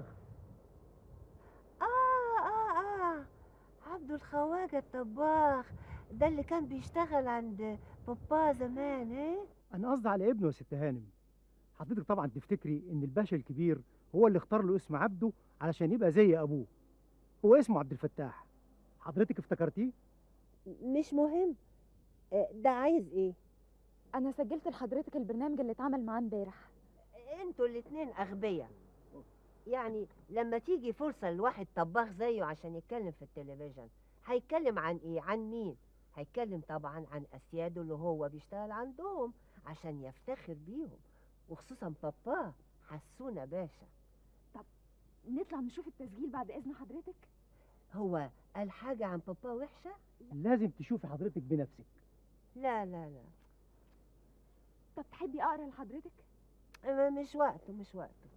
اه اه اه عبد الخواجة الطباخ ده اللي كان بيشتغل عند بابا زمان ايه انا قصدي على ابنه يا ست هانم حضرتك طبعا تفتكري ان الباشا الكبير هو اللي اختار له اسم عبده علشان يبقى زي ابوه هو اسمه عبد الفتاح حضرتك افتكرتيه مش مهم آه، ده عايز ايه انا سجلت لحضرتك البرنامج اللي اتعمل معاه امبارح انتوا الاتنين اغبياء يعني لما تيجي فرصة لواحد طباخ زيه عشان يتكلم في التلفزيون هيتكلم عن ايه عن مين هيتكلم طبعا عن اسياده اللي هو بيشتغل عندهم عشان يفتخر بيهم وخصوصا بابا حسونا باشا نطلع نشوف التسجيل بعد اذن حضرتك هو قال حاجة عن بابا وحشة لازم تشوفي حضرتك بنفسك لا لا لا طب تحبي اقرا لحضرتك ما- مش وقته مش وقته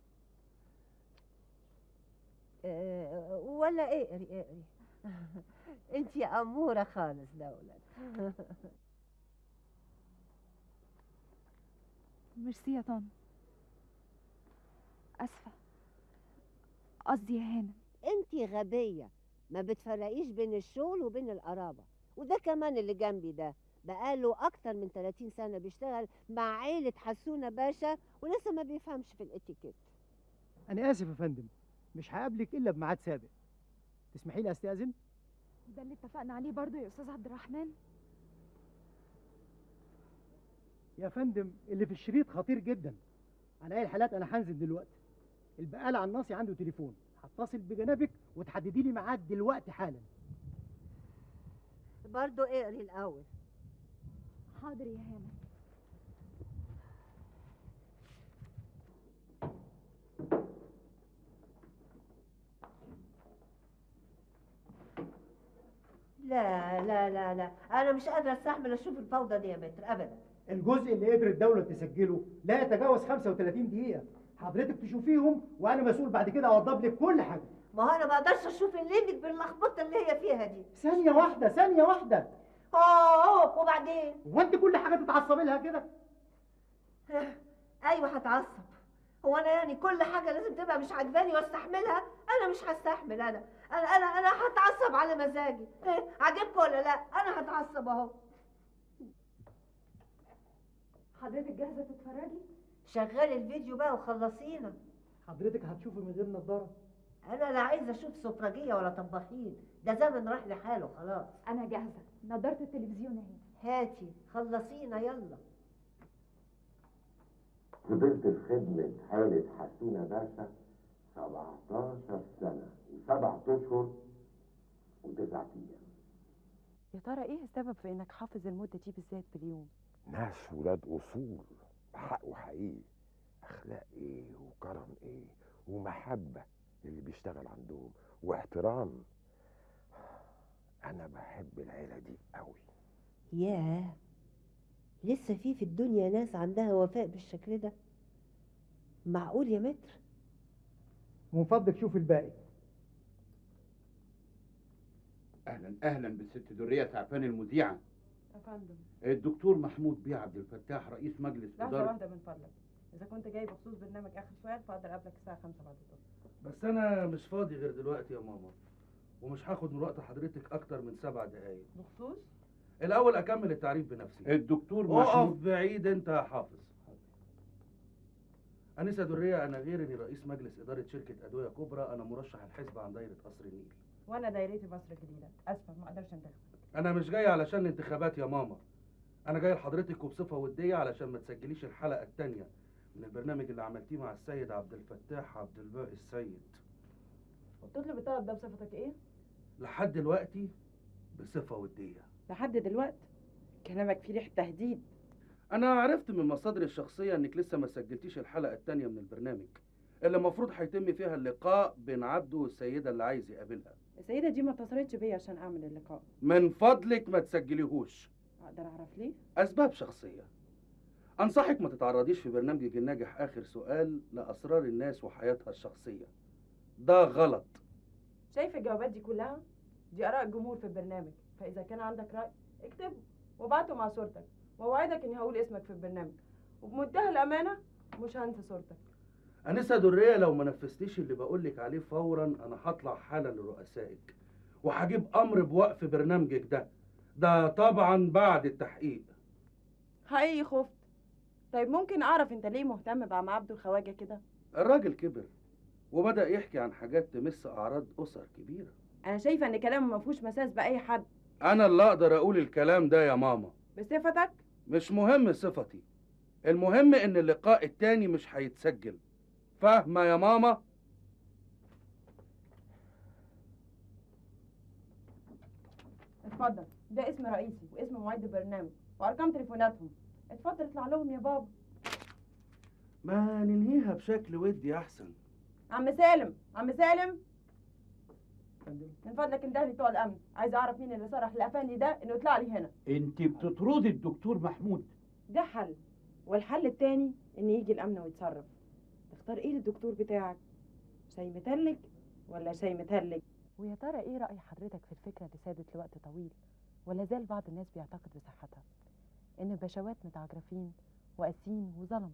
آه، ولا اقري اقري انت يا اموره خالص دولت ميرسي يا طن اسفه قصدي يا هانم انت غبيه ما بتفرقيش بين الشغل وبين القرابه وده كمان اللي جنبي ده بقاله اكتر من 30 سنه بيشتغل مع عيله حسونه باشا ولسه ما بيفهمش في الاتيكيت انا اسف يا فندم مش هقابلك الا بميعاد سابق تسمحي لي استاذن ده اللي اتفقنا عليه برضو يا استاذ عبد الرحمن يا فندم اللي في الشريط خطير جدا على اي الحالات انا هنزل دلوقتي البقال على الناصي عنده تليفون هتصل بجنابك وتحددي لي ميعاد دلوقتي حالا برضو اقري الاول حاضر يا هانم لا لا لا لا انا مش قادره استحمل اشوف الفوضى دي يا متر ابدا الجزء اللي قدر الدولة تسجله لا يتجاوز 35 دقيقة حضرتك تشوفيهم وأنا مسؤول بعد كده أوضب لك كل حاجة ما هو انا ما اقدرش اشوف الليلك باللخبطه اللي هي فيها دي ثانية واحدة ثانية واحدة اه وبعدين هو أنت كل حاجة تتعصبي لها كده ايوه هتعصب هو انا يعني كل حاجه لازم تبقى مش عجباني واستحملها انا مش هستحمل انا انا انا انا هتعصب على مزاجي إيه، عجبك ولا لا انا هتعصب اهو حضرتك جاهزه تتفرجي شغلي الفيديو بقى وخلصينا حضرتك هتشوفي من غير نظارة انا لا عايزه اشوف سفرجيه ولا طباخين ده زمن راح لحاله خلاص انا جاهزه نضاره التلفزيون اهي هاتي خلصينا يلا فضلت في خدمة حالة حسونة باشا 17 سنة وسبعة أشهر وتسعة أيام يا ترى ايه السبب في انك حافظ المدة دي بالذات باليوم ناس ولاد أصول بحق وحقيقي أخلاق إيه وكرم إيه ومحبة اللي بيشتغل عندهم واحترام أنا بحب العيلة دي أوي ياه لسه في في الدنيا ناس عندها وفاء بالشكل ده معقول يا متر ومن فضلك شوف الباقي اهلا اهلا بالست دريه تعبان المذيعه يا فندم الدكتور محمود بيه عبد الفتاح رئيس مجلس لحظة اداره واحدة من فضلك إذا كنت جاي بخصوص برنامج آخر سؤال فأقدر أقابلك الساعة 5 بعد الظهر بس انا مش فاضي غير دلوقتي يا ماما ومش هاخد من وقت حضرتك اكتر من سبع دقايق بخصوص الاول اكمل التعريف بنفسي الدكتور اقف محمود بعيد انت يا حافظ أنسة درية أنا غير إني رئيس مجلس إدارة شركة أدوية كبرى أنا مرشح الحزب عن دايرة قصر النيل وأنا دايرتي مصر الجديدة أسفة ما أقدرش أنتخب أنا مش جاي علشان الانتخابات يا ماما أنا جاي لحضرتك وبصفة ودية علشان ما تسجليش الحلقة التانية من البرنامج اللي عملتيه مع السيد عبد الفتاح عبد الباقي السيد وبتطلب الطلب ده بصفتك إيه؟ لحد دلوقتي بصفة ودية لحد دلوقتي كلامك فيه ريحة تهديد أنا عرفت من مصادري الشخصية إنك لسه ما سجلتيش الحلقة التانية من البرنامج اللي المفروض هيتم فيها اللقاء بين عبده والسيدة اللي عايز يقابلها السيدة دي ما اتصلتش بيا عشان أعمل اللقاء من فضلك ما تسجليهوش أقدر أعرف ليه؟ أسباب شخصية أنصحك ما تتعرضيش في برنامجك الناجح آخر سؤال لأسرار الناس وحياتها الشخصية ده غلط شايف الجوابات دي كلها؟ دي آراء الجمهور في البرنامج فإذا كان عندك رأي اكتبه وابعته مع صورتك وأوعدك إني هقول اسمك في البرنامج وبمنتهى الأمانة مش هنسى صورتك أنسة درية لو ما نفذتيش اللي بقولك عليه فورا أنا هطلع حالا لرؤسائك وهجيب أمر بوقف برنامجك ده ده طبعا بعد التحقيق حقيقي خفت طيب ممكن أعرف أنت ليه مهتم بعم عبده الخواجة كده؟ الراجل كبر وبدأ يحكي عن حاجات تمس أعراض أسر كبيرة أنا شايفة إن كلامه ما فيهوش مساس بأي حد أنا اللي أقدر أقول الكلام ده يا ماما بصفتك مش مهم صفتي المهم إن اللقاء التاني مش هيتسجل فاهمة يا ماما؟ اتفضل ده اسم رئيسي واسم معد البرنامج وأرقام تليفوناتهم اتفضل اطلع لهم يا بابا ما ننهيها بشكل ودي أحسن عم سالم عم سالم من فضلك انتهي بتوع الامن عايز اعرف مين اللي صرح الافندي ده انه يطلع لي هنا انت بتطردي الدكتور محمود ده حل والحل التاني ان يجي الامن ويتصرف تختار ايه للدكتور بتاعك شاي متلج ولا شاي متلج ويا ترى ايه رأي حضرتك في الفكرة اللي سادت لوقت طويل ولا زال بعض الناس بيعتقد بصحتها ان البشوات متعجرفين وقاسيين وظلمة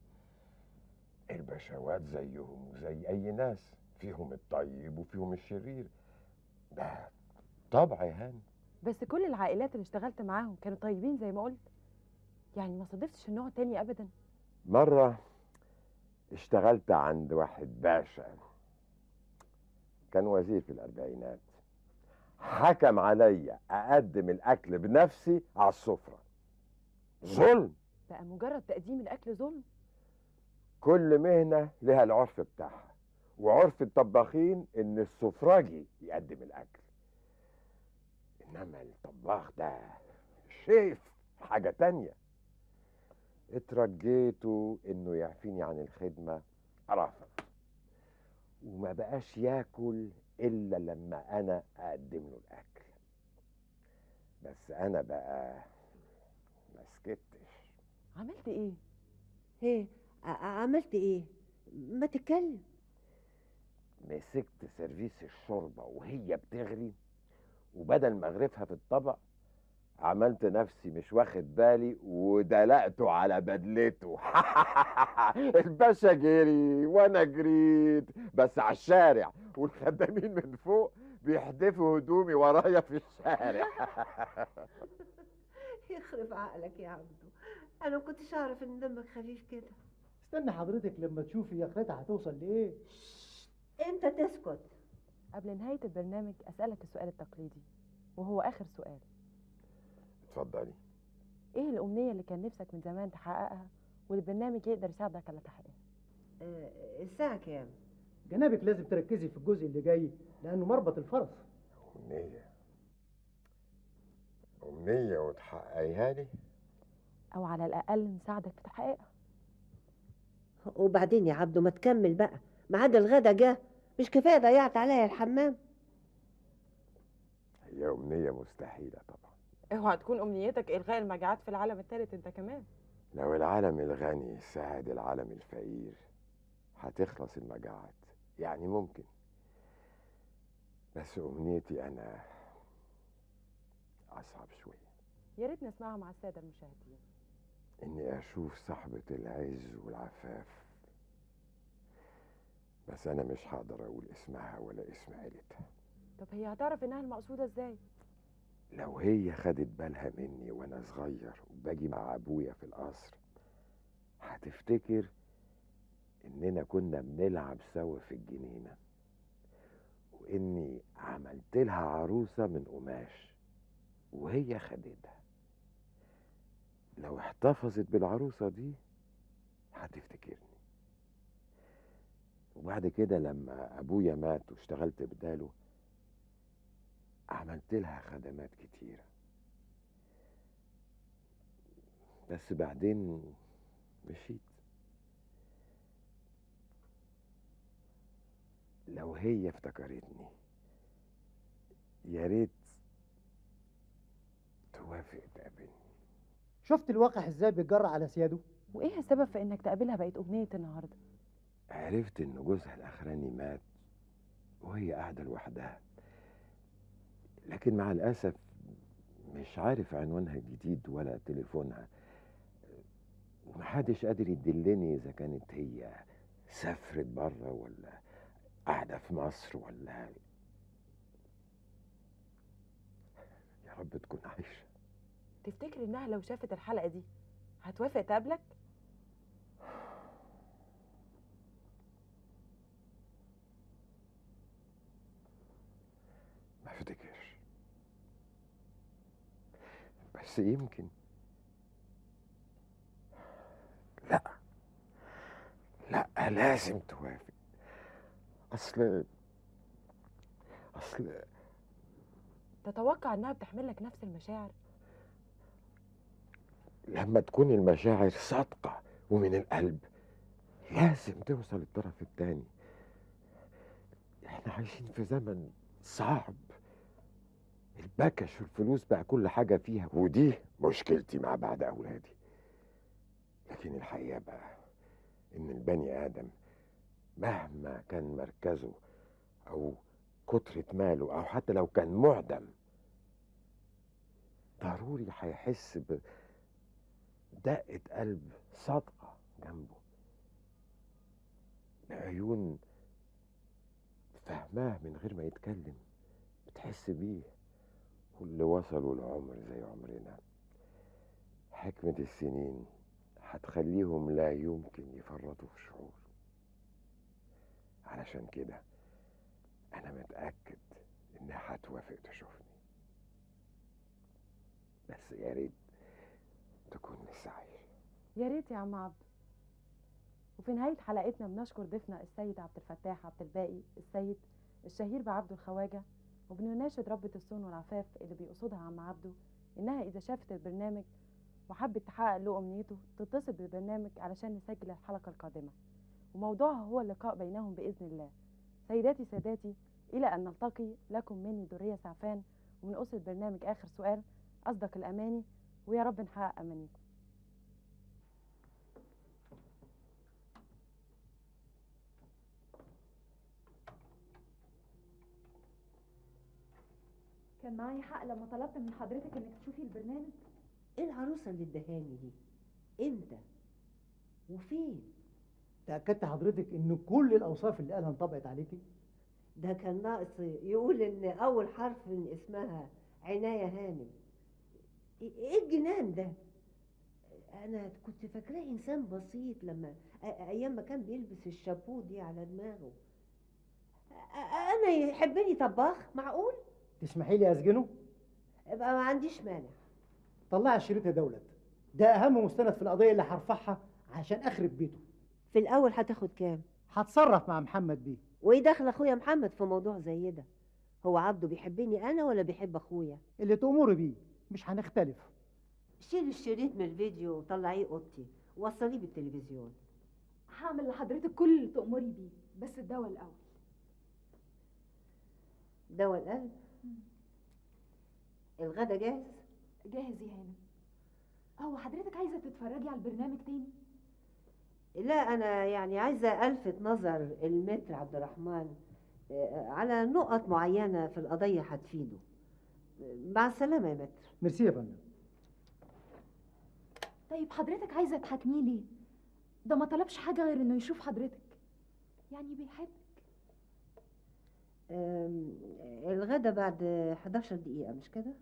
البشوات زيهم وزي أي ناس فيهم الطيب وفيهم الشرير ده طبع يا هاني بس كل العائلات اللي اشتغلت معاهم كانوا طيبين زي ما قلت يعني ما صادفتش النوع تاني ابدا مرة اشتغلت عند واحد باشا كان وزير في الأربعينات حكم عليا أقدم الأكل بنفسي على السفرة ظلم بقى مجرد تقديم الاكل ظلم كل مهنة لها العرف بتاعها وعرف الطباخين إن السفراجي يقدم الأكل إنما الطباخ ده شيف حاجة تانية اترجيته إنه يعفيني عن الخدمة رفض وما بقاش ياكل إلا لما أنا أقدم له الأكل بس انا بقى ما سكتش عملت ايه ايه ع- عملت ايه ما تتكلم مسكت سيرفيس الشوربه وهي بتغلي وبدل ما اغرفها في الطبق عملت نفسي مش واخد بالي ودلقته على بدلته الباشا جري وانا جريت بس على الشارع والخدامين من فوق بيحدفوا هدومي ورايا في الشارع يخرب عقلك يا عبدو انا ما كنتش اعرف ان دمك خفيف كده استنى حضرتك لما تشوفي يا اخرتها هتوصل لايه انت تسكت قبل نهاية البرنامج أسألك السؤال التقليدي وهو آخر سؤال اتفضلي إيه الأمنية اللي كان نفسك من زمان تحققها والبرنامج يقدر يساعدك على تحقيقها آه، الساعة كام؟ جنابك لازم تركزي في الجزء اللي جاي لانه مربط الفرس أمنية أمنية وتحققيها لي أو على الأقل نساعدك في تحقيقها وبعدين يا عبدو ما تكمل بقى ميعاد الغدا جه مش كفايه ضيعت عليا الحمام هي أمنية مستحيلة طبعا اوعى تكون امنيتك الغاء المجاعات في العالم الثالث انت كمان لو العالم الغني ساعد العالم الفقير هتخلص المجاعات يعني ممكن بس أمنيتي أنا أصعب شوية يا ريت نسمعها مع السادة المشاهدين إني أشوف صاحبة العز والعفاف بس أنا مش هقدر أقول اسمها ولا اسم عيلتها طب هي هتعرف إنها المقصودة إزاي؟ لو هي خدت بالها مني وأنا صغير وباجي مع أبويا في القصر هتفتكر إننا كنا بنلعب سوا في الجنينة وإني عملت لها عروسة من قماش وهي خدتها لو احتفظت بالعروسة دي هتفتكرني وبعد كده لما أبويا مات واشتغلت بداله عملت لها خدمات كتيرة بس بعدين مشيت لو هي افتكرتني يا ريت توافق تقابلني شفت الواقع ازاي بيتجرأ على سياده وإيه السبب في إنك تقابلها بقت أمنية النهاردة؟ عرفت ان جوزها الاخراني مات وهي قاعده لوحدها لكن مع الاسف مش عارف عنوانها الجديد ولا تليفونها ومحدش قادر يدلني اذا كانت هي سافرت بره ولا قاعده في مصر ولا يا رب تكون عايشه تفتكر إنها لو شافت الحلقة دي هتوافق تقابلك؟ ما افتكرش بس يمكن لا لا لازم توافق اصل اصل تتوقع إنها بتحمل لك نفس المشاعر؟ لما تكون المشاعر صادقة ومن القلب لازم توصل الطرف التاني احنا عايشين في زمن صعب البكش والفلوس بقى كل حاجة فيها ودي مشكلتي مع بعض أولادي لكن الحقيقة بقى إن البني آدم مهما كان مركزه أو كترة ماله أو حتى لو كان معدم ضروري هيحس بدقة قلب صادقة جنبه بعيون فهماه من غير ما يتكلم بتحس بيه واللي وصلوا لعمر زي عمرنا حكمة السنين هتخليهم لا يمكن يفرطوا في شعور علشان كده أنا متأكد إنها هتوافق تشوفني بس يا ريت تكون لسه عايشة يا ريت يا عم عبد وفي نهاية حلقتنا بنشكر ضيفنا السيد عبد الفتاح عبد الباقي السيد الشهير بعبده الخواجة وبنناشد ربة الصون والعفاف اللي بيقصدها عم عبده إنها إذا شافت البرنامج وحبت تحقق له أمنيته تتصل بالبرنامج علشان نسجل الحلقة القادمة وموضوعها هو اللقاء بينهم بإذن الله سيداتي ساداتي إلى أن نلتقي لكم مني درية سعفان ومن أسرة برنامج آخر سؤال أصدق الأماني ويا رب نحقق أمانيكم كان معايا حق لما طلبت من حضرتك انك تشوفي البرنامج ايه العروسه اللي ادهاني دي امتى وفين تاكدت حضرتك ان كل الاوصاف اللي قالها انطبقت عليكي ده كان ناقص يقول ان اول حرف من اسمها عناية هانم ايه الجنان ده انا كنت فاكراه انسان بسيط لما أ- ايام ما كان بيلبس الشابو دي على دماغه أ- انا يحبني طباخ معقول تسمحي لي اسجنه يبقى ما عنديش مانع طلع الشريط يا دولت ده اهم مستند في القضيه اللي هرفعها عشان اخرب بيته في الاول هتاخد كام هتصرف مع محمد بيه وايه دخل اخويا محمد في موضوع زي ده هو عبده بيحبني انا ولا بيحب اخويا اللي تأمري بيه مش هنختلف شيل الشريط من الفيديو وطلعيه اوضتي ووصليه بالتلفزيون هعمل لحضرتك كل اللي تأمري بيه بس الدواء الأول دواء القلب الغدا جاهز جاهز يا هانم هو حضرتك عايزة تتفرجي على البرنامج تاني لا انا يعني عايزه الفت نظر المتر عبد الرحمن آه، على نقط معينه في القضيه هتفيده مع السلامه يا متر ميرسي يا فندم طيب حضرتك عايزة تحاكميه ليه ده ما طلبش حاجة غير انه يشوف حضرتك يعني بيحب آم، الغدا بعد 11 دقيقه مش كده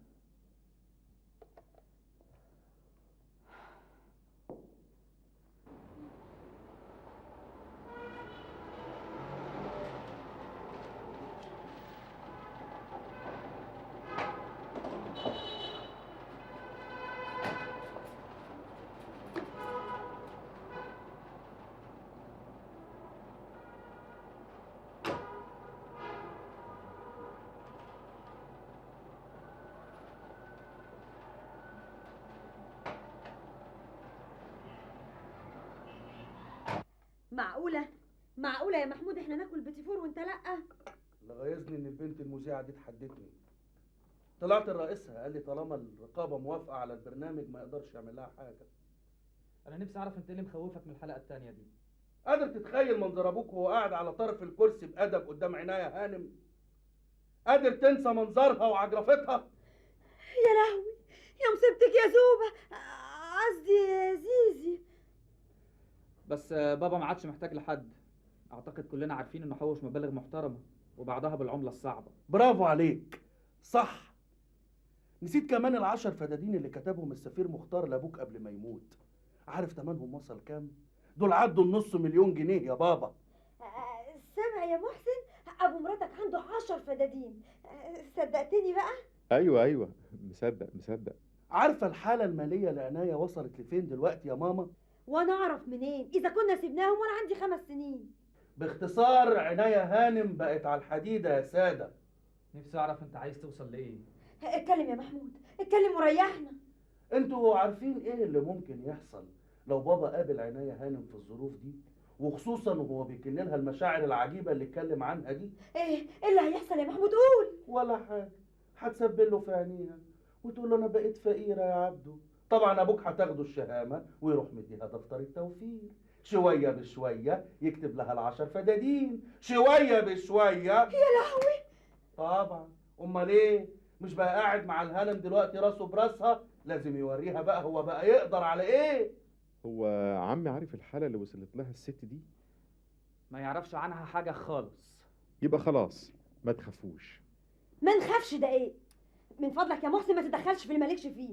معقولة معقولة يا محمود احنا ناكل بيتيفور وانت لأ اللي غيظني ان البنت المذيعه دي تحدتني طلعت لرئيسها قال لي طالما الرقابه موافقه على البرنامج ما يقدرش يعمل لها حاجه انا نفسي اعرف انت ايه اللي مخوفك من الحلقه التانية دي قادر تتخيل منظر ابوك وهو قاعد على طرف الكرسي بادب قدام عنايه هانم قادر تنسى منظرها وعجرفتها يا لهوي يا مصيبتك يا زوبة قصدي يا زيزي بس آه، بابا ما عادش محتاج لحد اعتقد كلنا عارفين انه حوش مبالغ محترمه وبعضها بالعمله الصعبه برافو عليك صح نسيت كمان العشر فدادين اللي كتبهم السفير مختار لابوك قبل ما يموت عارف تمنهم وصل كام دول عدوا النص مليون جنيه يا بابا سامع يا محسن ابو مراتك عنده عشر فدادين آه، صدقتني بقى ايوه ايوه مصدق مصدق عارفه الحاله الماليه لعنايه وصلت لفين دلوقتي يا ماما وانا اعرف منين اذا كنا سيبناهم وانا عندي خمس سنين باختصار عنايه هانم بقت على الحديده يا ساده نفسي اعرف انت عايز توصل لايه اتكلم يا محمود اتكلم وريحنا انتوا عارفين ايه اللي ممكن يحصل لو بابا قابل عنايه هانم في الظروف دي وخصوصا وهو بيكن لها المشاعر العجيبه اللي اتكلم عنها دي ايه ايه اللي هيحصل يا محمود قول ولا حاجه هتسبل له في عينيها وتقول له انا بقيت فقيره يا عبده طبعا ابوك هتاخده الشهامه ويروح مديها دفتر التوفير شويه بشويه يكتب لها العشر فدادين شويه بشويه يا لهوي طبعا امال ايه مش بقى قاعد مع الهانم دلوقتي راسه براسها لازم يوريها بقى هو بقى يقدر على ايه هو عمي عارف الحالة اللي وصلت لها الست دي ما يعرفش عنها حاجه خالص يبقى خلاص ما تخافوش ما نخافش ده ايه من فضلك يا محسن ما تتدخلش في اللي مالكش فيه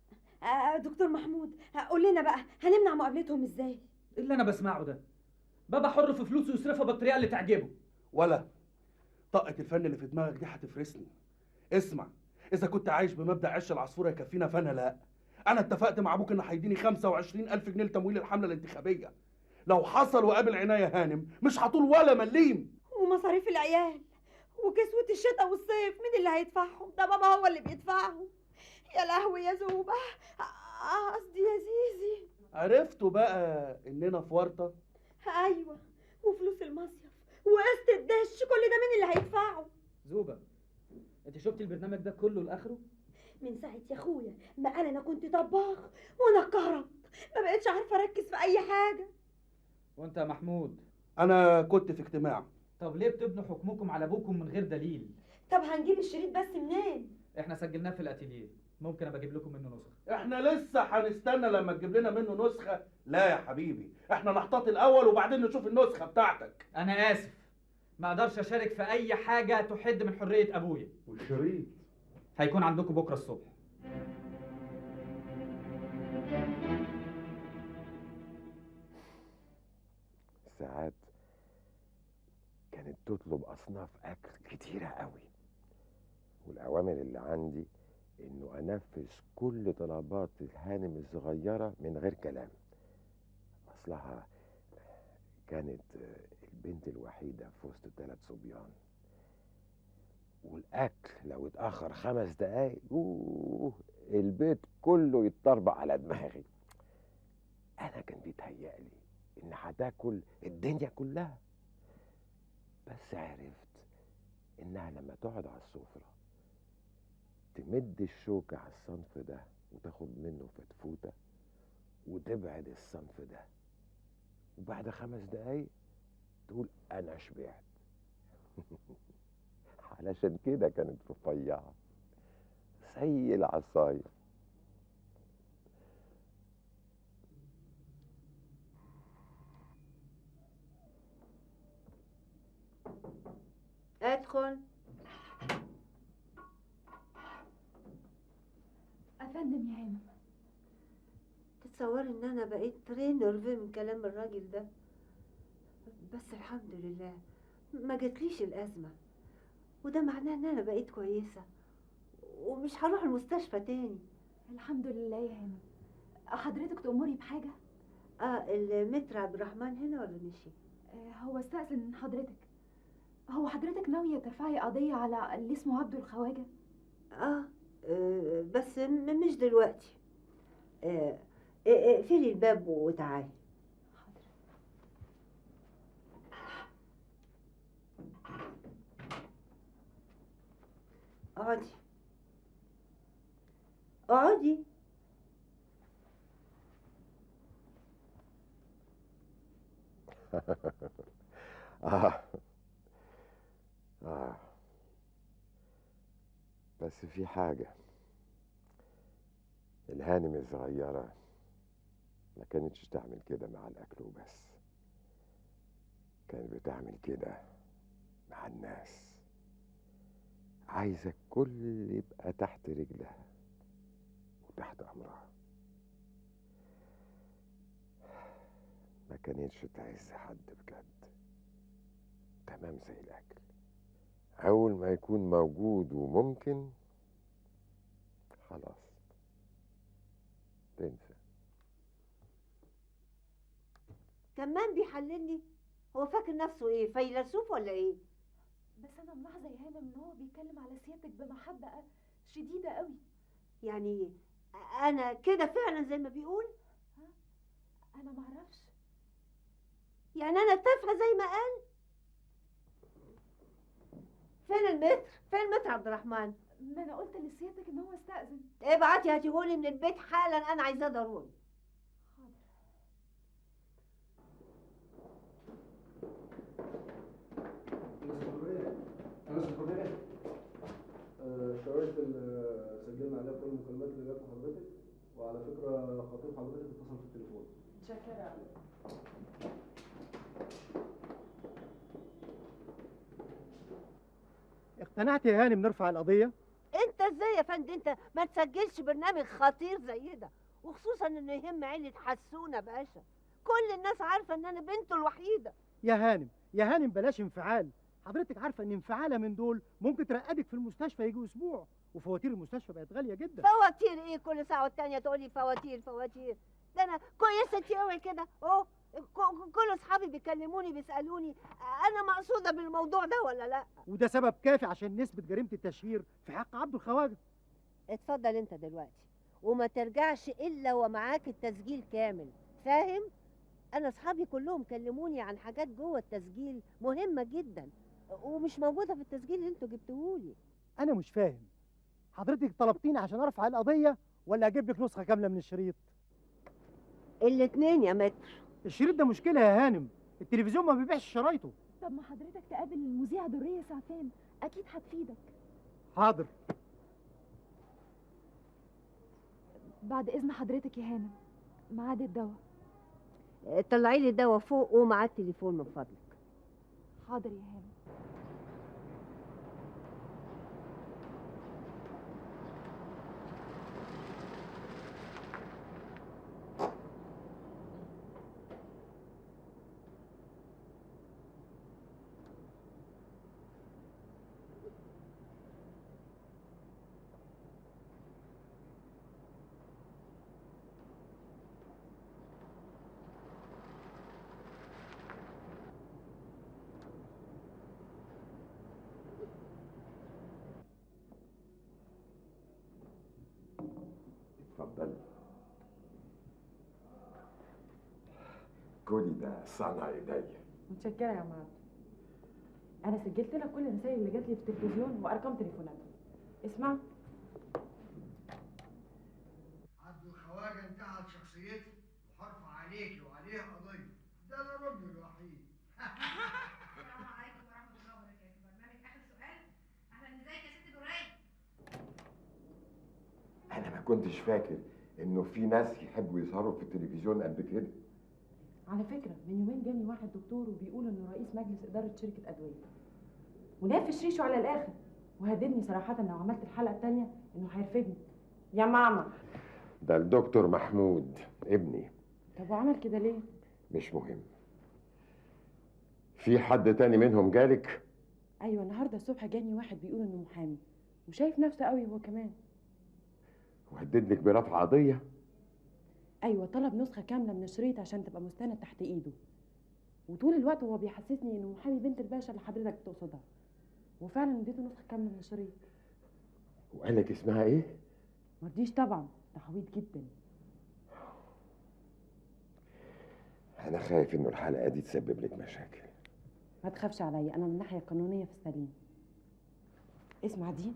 آه دكتور محمود قول لنا بقى هنمنع مقابلتهم ازاي ايه اللي انا بسمعه ده بابا حر في فلوسه يصرفها بالطريقه اللي تعجبه ولا طاقة الفن اللي في دماغك دي هتفرسني اسمع إذا كنت عايش بمبدأ عش العصفورة يكفينا فأنا لا أنا اتفقت مع أبوك إن هيديني 25 ألف جنيه لتمويل الحملة الانتخابية لو حصل وقابل عناية هانم مش هطول ولا مليم ومصاريف العيال وكسوة الشتاء والصيف مين اللي هيدفعهم ده بابا هو اللي بيدفعهم يا لهوي يا زوبة آه، قصدي يا زيزي عرفتوا بقى إننا في ورطة ايوه وفلوس المصيف وقسط الدش كل ده مين اللي هيدفعه زوبه انت شفتي البرنامج ده كله لاخره من ساعة يا اخويا ما قال انا كنت طباخ وانا كهرب ما بقتش عارفة اركز في اي حاجة وانت يا محمود انا كنت في اجتماع طب ليه بتبنوا حكمكم على ابوكم من غير دليل طب هنجيب الشريط بس منين احنا سجلناه في الاتيليه ممكن ابقى اجيب لكم منه نسخه احنا لسه هنستنى لما تجيب لنا منه نسخه لا يا حبيبي احنا نحتاط الاول وبعدين نشوف النسخه بتاعتك انا اسف ما اقدرش اشارك في اي حاجه تحد من حريه ابويا والشريط هيكون عندكم بكره الصبح ساعات كانت تطلب أصناف أكل كتيرة قوي والأوامر اللي عندي إنه أنفذ كل طلبات الهانم الصغيرة من غير كلام أصلها كانت البنت الوحيدة في وسط ثلاث صبيان والأكل لو اتأخر خمس دقايق أوه البيت كله يتطربق على دماغي أنا كان بيتهيألي إن هتاكل الدنيا كلها بس عرفت إنها لما تقعد على السفرة تمد الشوكة على الصنف ده وتاخد منه فتفوتة وتبعد الصنف ده وبعد خمس دقايق تقول أنا شبعت علشان كده كانت رفيعة زي العصاية ادخل افندم يا هانم تتصوري ان انا بقيت تري نيرفي من كلام الراجل ده بس الحمد لله ما جاتليش الازمه وده معناه ان انا بقيت كويسه ومش هروح المستشفى تاني الحمد لله يا هانم حضرتك تأمري بحاجة؟ اه المتر عبد الرحمن هنا ولا مشي آه، هو استأذن من حضرتك هو حضرتك ناوية ترفعي قضية على اللي اسمه عبده الخواجة؟ آه, اه بس م- مش دلوقتي آه آه، اقفلي الباب وتعالي اقعدي اقعدي آه آه بس في حاجة الهانم الصغيرة ما كانتش تعمل كده مع الأكل وبس كانت بتعمل كده مع الناس عايزة الكل يبقى تحت رجلها وتحت أمرها ما كانتش تعز حد بجد تمام زي الأكل أول ما يكون موجود وممكن خلاص تنسى كمان بيحللني هو فاكر نفسه ايه فيلسوف ولا ايه بس أنا ملاحظة يا هانم إن هو بيتكلم على سيادتك بمحبة شديدة قوي يعني انا كده فعلا زي ما بيقول أنا معرفش يعني انا تافهه زي ما قال فين المتر فين المتر عبد الرحمن ما أنا قلت لسيادتك إن هو استأذن ابعتي هاتيهولي من البيت حالا انا عايزاه ضروري أنس الحرية الشرايط اللي سجلنا عليها كل المكالمات اللي جت لحضرتك وعلى فكرة خطيب حضرتك اتصل في التليفون متشكرة اقتنعت يا هانم نرفع القضية انت ازاي يا فندم انت ما تسجلش برنامج خطير زي ده وخصوصا انه يهم عيله حسونه باشا كل الناس عارفه ان انا بنته الوحيده يا هانم يا هانم بلاش انفعال حضرتك عارفة ان انفعالة من دول ممكن ترقدك في المستشفى يجي اسبوع وفواتير المستشفى بقت غالية جدا فواتير ايه كل ساعه والتانيه تقولي فواتير فواتير ده انا كويسه قوي كده اهو ك- كل اصحابي بيكلموني بيسالوني انا مقصوده بالموضوع ده ولا لا وده سبب كافي عشان نثبت جريمة التشهير في حق عبد الخواجة اتفضل انت دلوقتي وما ترجعش الا ومعاك التسجيل كامل فاهم انا اصحابي كلهم كلموني عن حاجات جوه التسجيل مهمه جدا ومش موجوده في التسجيل اللي انتوا جبتوهولي انا مش فاهم حضرتك طلبتيني عشان ارفع القضيه ولا اجيب لك نسخه كامله من الشريط الاتنين يا متر الشريط ده مشكله يا هانم التلفزيون ما بيبيعش شرايطه طب ما حضرتك تقابل المذيعة درية سعفان أكيد هتفيدك حاضر بعد إذن حضرتك يا هانم ميعاد الدواء طلعي لي الدواء فوق ومعاه التليفون من فضلك حاضر يا هانم اتفضلي كوني ده صنع ايديا متشكرة يا عم عبد أنا سجلت لك كل الرسائل اللي جات لي في التلفزيون وأرقام تليفوناتهم اسمع عبد الخواجه انتهت شخصيتي وهرفع عليكي وعليه قضيه ده انا الرجل الوحيد السلام عليكم ورحمة الله وبركاته برنامج آخر سؤال أهلا ازيك يا ست درية انا ما كنتش فاكر انه في ناس يحبوا يظهروا في التلفزيون قد كده على فكرة من يومين جاني واحد دكتور وبيقول إنه رئيس مجلس إدارة شركة أدوية ونافش ريشه على الآخر وهددني صراحة لو عملت الحلقة التانية إنه هيرفدني يا ماما ده الدكتور محمود ابني طب وعمل كده ليه؟ مش مهم في حد تاني منهم جالك أيوة النهاردة الصبح جاني واحد بيقول إنه محامي وشايف نفسه قوي هو كمان وهددلك برفع قضيه ايوه طلب نسخه كامله من الشريط عشان تبقى مستند تحت ايده وطول الوقت هو بيحسسني انه محامي بنت الباشا اللي حضرتك بتقصدها وفعلا اديته نسخه كامله من الشريط وقالك اسمها ايه مرضيش طبعا ده عبيط جدا انا خايف انه الحلقه دي تسبب لك مشاكل ما تخافش عليا انا من الناحيه القانونيه في السليم اسمع دي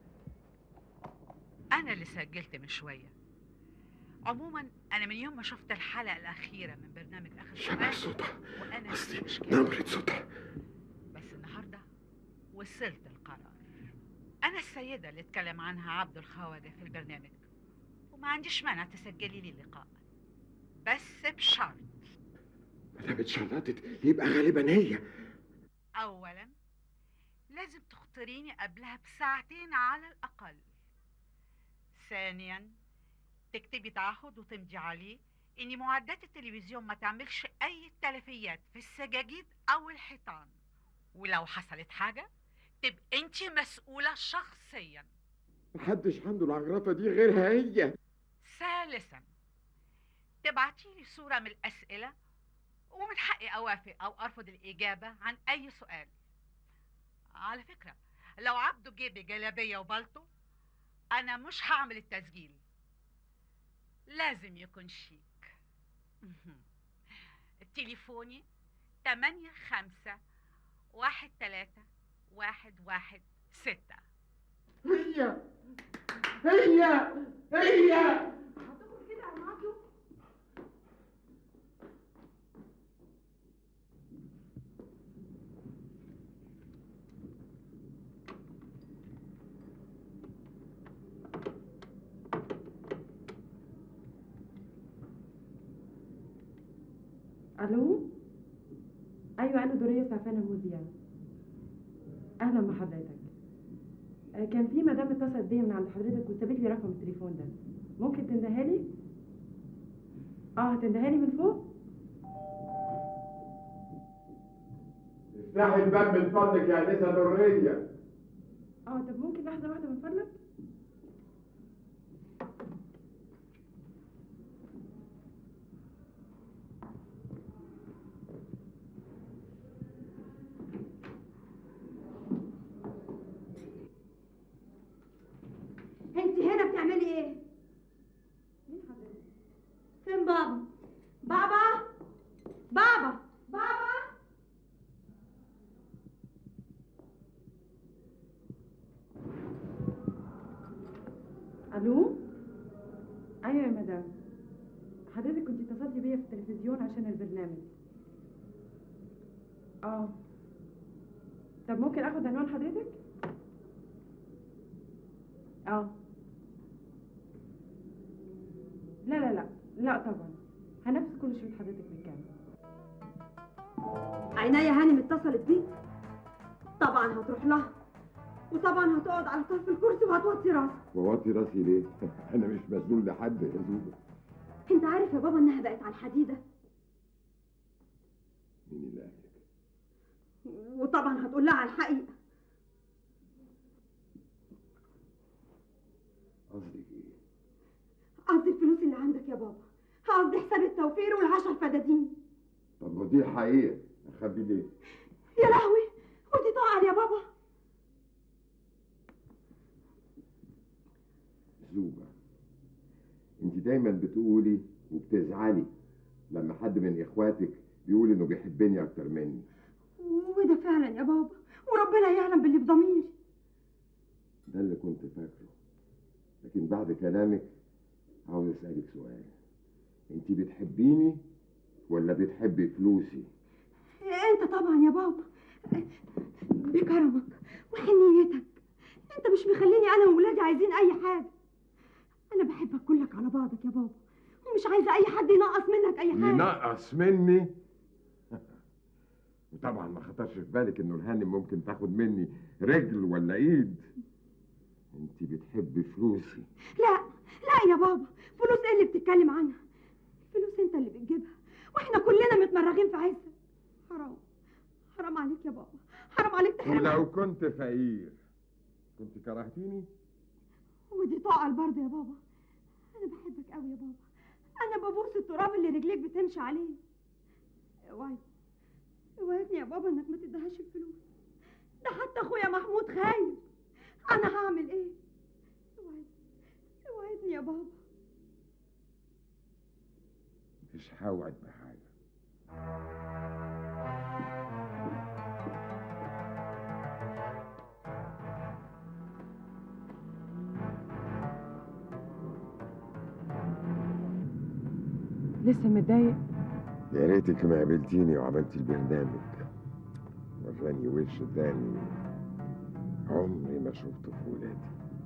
أنا اللي سجلت من شوية عموما أنا من يوم ما شفت الحلقة الأخيرة من برنامج آخر شبه سؤال صوتها وأنا قصدي في مشكلة نبرة صوتها بس النهاردة وصلت القرار أنا السيدة اللي اتكلم عنها عبد الخواجة في البرنامج وما عنديش مانع تسجلي لي لقاء بس بشرط ما دام اتشرطت يبقى غالبا هي أولا لازم تخطريني قبلها بساعتين على الأقل ثانيا تكتبي تعهد وتمضي عليه ان معدات التلفزيون ما تعملش اي تلفيات في السجاجيد او الحيطان ولو حصلت حاجه تبقى انت مسؤوله شخصيا محدش عنده العجرفه دي غيرها هي ثالثا تبعتي لي صوره من الاسئله ومن حقي اوافق او ارفض الاجابه عن اي سؤال على فكره لو عبده جيبي جلابيه وبلطو انا مش هعمل التسجيل لازم يكون شيك تليفوني تمانية خمسة واحد تلاتة واحد واحد ستة هي هي هي هتخرج كده يا عمادو الو ايوه انا دوريه سعفان المذيعه اهلا بحضرتك آه، كان في مدام اتصلت بيا من عند حضرتك وسابت لي رقم التليفون ده ممكن تندهها لي اه هتندهها لي من فوق افتحي الباب من فضلك يا انسه دريه اه طب ممكن لحظه واحده من فضلك انت هنا بتعملي ايه؟ فين بابا؟ بابا؟ بابا؟ بابا؟ الو ايوه يا مدام حضرتك كنت اتصلتي بيا في التلفزيون عشان البرنامج اه طب ممكن اخد عنوان حضرتك اه لا لا لا لا طبعا هنفذ كل شروط حضرتك بالكامل عناية هانم اتصلت بيك طبعا هتروح لها وطبعا هتقعد على طرف الكرسي وهتوطي راسك ووطي راسي ليه؟ انا مش مسؤول لحد يا زوبة انت عارف يا بابا انها بقت على الحديده مين اللي قال وطبعا هتقول لها على الحقيقه قصدك ايه؟ قصدي الفلوس اللي عندك يا بابا قصدي حساب التوفير والعشر فدادين طب ما دي حقيقة اخبي ليه؟ يا لهوي ودي تقع يا بابا زوبة انت دايما بتقولي وبتزعلي لما حد من اخواتك بيقول انه بيحبني اكتر مني وده فعلا يا بابا وربنا يعلم باللي في ضميري ده اللي كنت فاكره لكن بعد كلامك عاوز اسالك سؤال انت بتحبيني ولا بتحبي فلوسي انت طبعا يا بابا بكرمك وحنيتك انت مش مخليني انا وولادي عايزين اي حاجه انا بحبك كلك على بعضك يا بابا ومش عايزه اي حد ينقص منك اي حاجه ينقص مني وطبعا ما خطرش في بالك انه الهانم ممكن تاخد مني رجل ولا ايد انت بتحبي فلوسي لا لا يا بابا فلوس ايه اللي بتتكلم عنها فلوس انت اللي بتجيبها واحنا كلنا متمرغين في عزة حرام حرام عليك يا بابا حرام عليك تحرمني ولو كنت فقير كنت كرهتيني ودي تقع برضه يا بابا انا بحبك قوي يا بابا انا ببوس التراب اللي رجليك بتمشي عليه اوعي اوعدني يا بابا انك ما تديهاش الفلوس ده حتى اخويا محمود خايف انا هعمل ايه اوعدني اوعدني يا بابا مش هوعد بحاجة لسه متضايق يا ريتك ما قابلتيني وعملت البرنامج وراني وش تاني عمري ما شفته في ولادي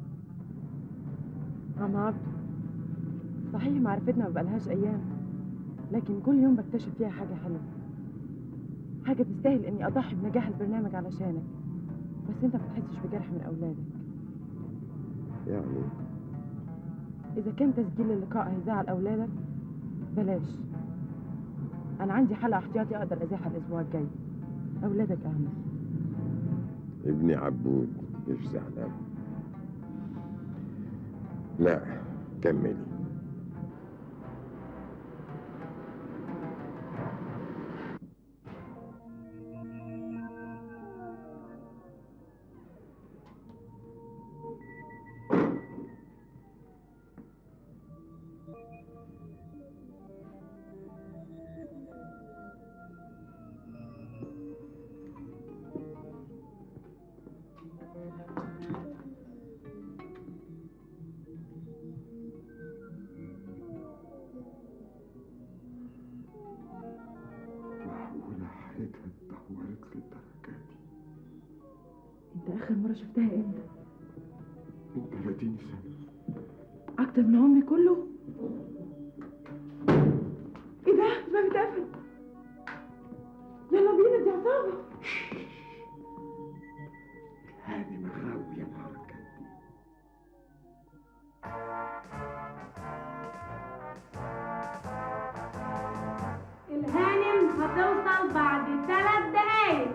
عم عبده صحيح معرفتنا ما بقالهاش ايام لكن كل يوم بكتشف فيها حاجه حلوه حاجه تستاهل اني اضحي بنجاح البرنامج علشانك بس انت ما بتحسش بجرح من اولادك يعني اذا كان تسجيل اللقاء هيزعل اولادك بلاش انا عندي حلقه احتياطي اقدر ازيحها الاسبوع الجاي اولادك اهم ابني عبود مش زعلان لا كملي معقولة حياتها اتدهورت للدرجة دي انت اخر مره شفتها امتى من 30 سنة اكتر من عمري كله ايه ده الباب اتقفل يلا بينا دي عصابه هاني مغاوية الحركات دي الهانم هتوصل بعد ثلاث دقايق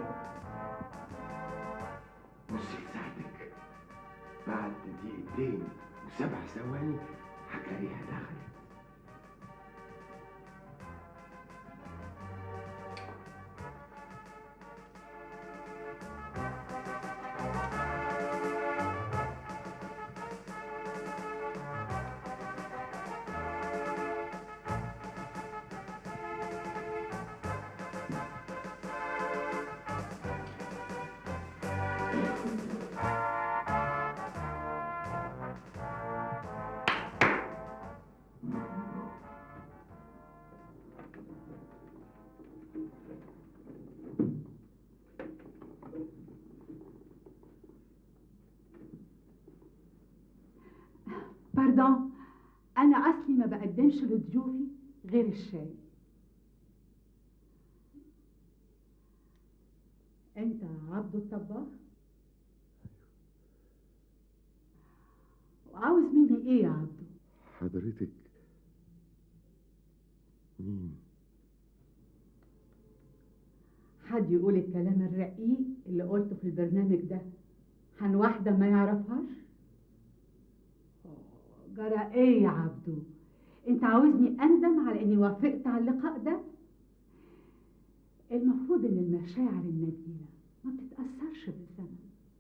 بصي لساعتك بعد دقيقتين وسبع ثواني هتلاقيها دخلت باردون انا اصلي ما بقدمش لضيوفي غير الشاي انت عبده الطباخ وعاوز مني ايه يا عبده حضرتك مين حد يقول الكلام الرقيق اللي قلته في البرنامج ده عن واحدة ما يعرفهاش جرى ايه يا عبدو انت عاوزني اندم على اني وافقت على اللقاء ده المفروض ان المشاعر النبيلة ما بتتأثرش بالزمن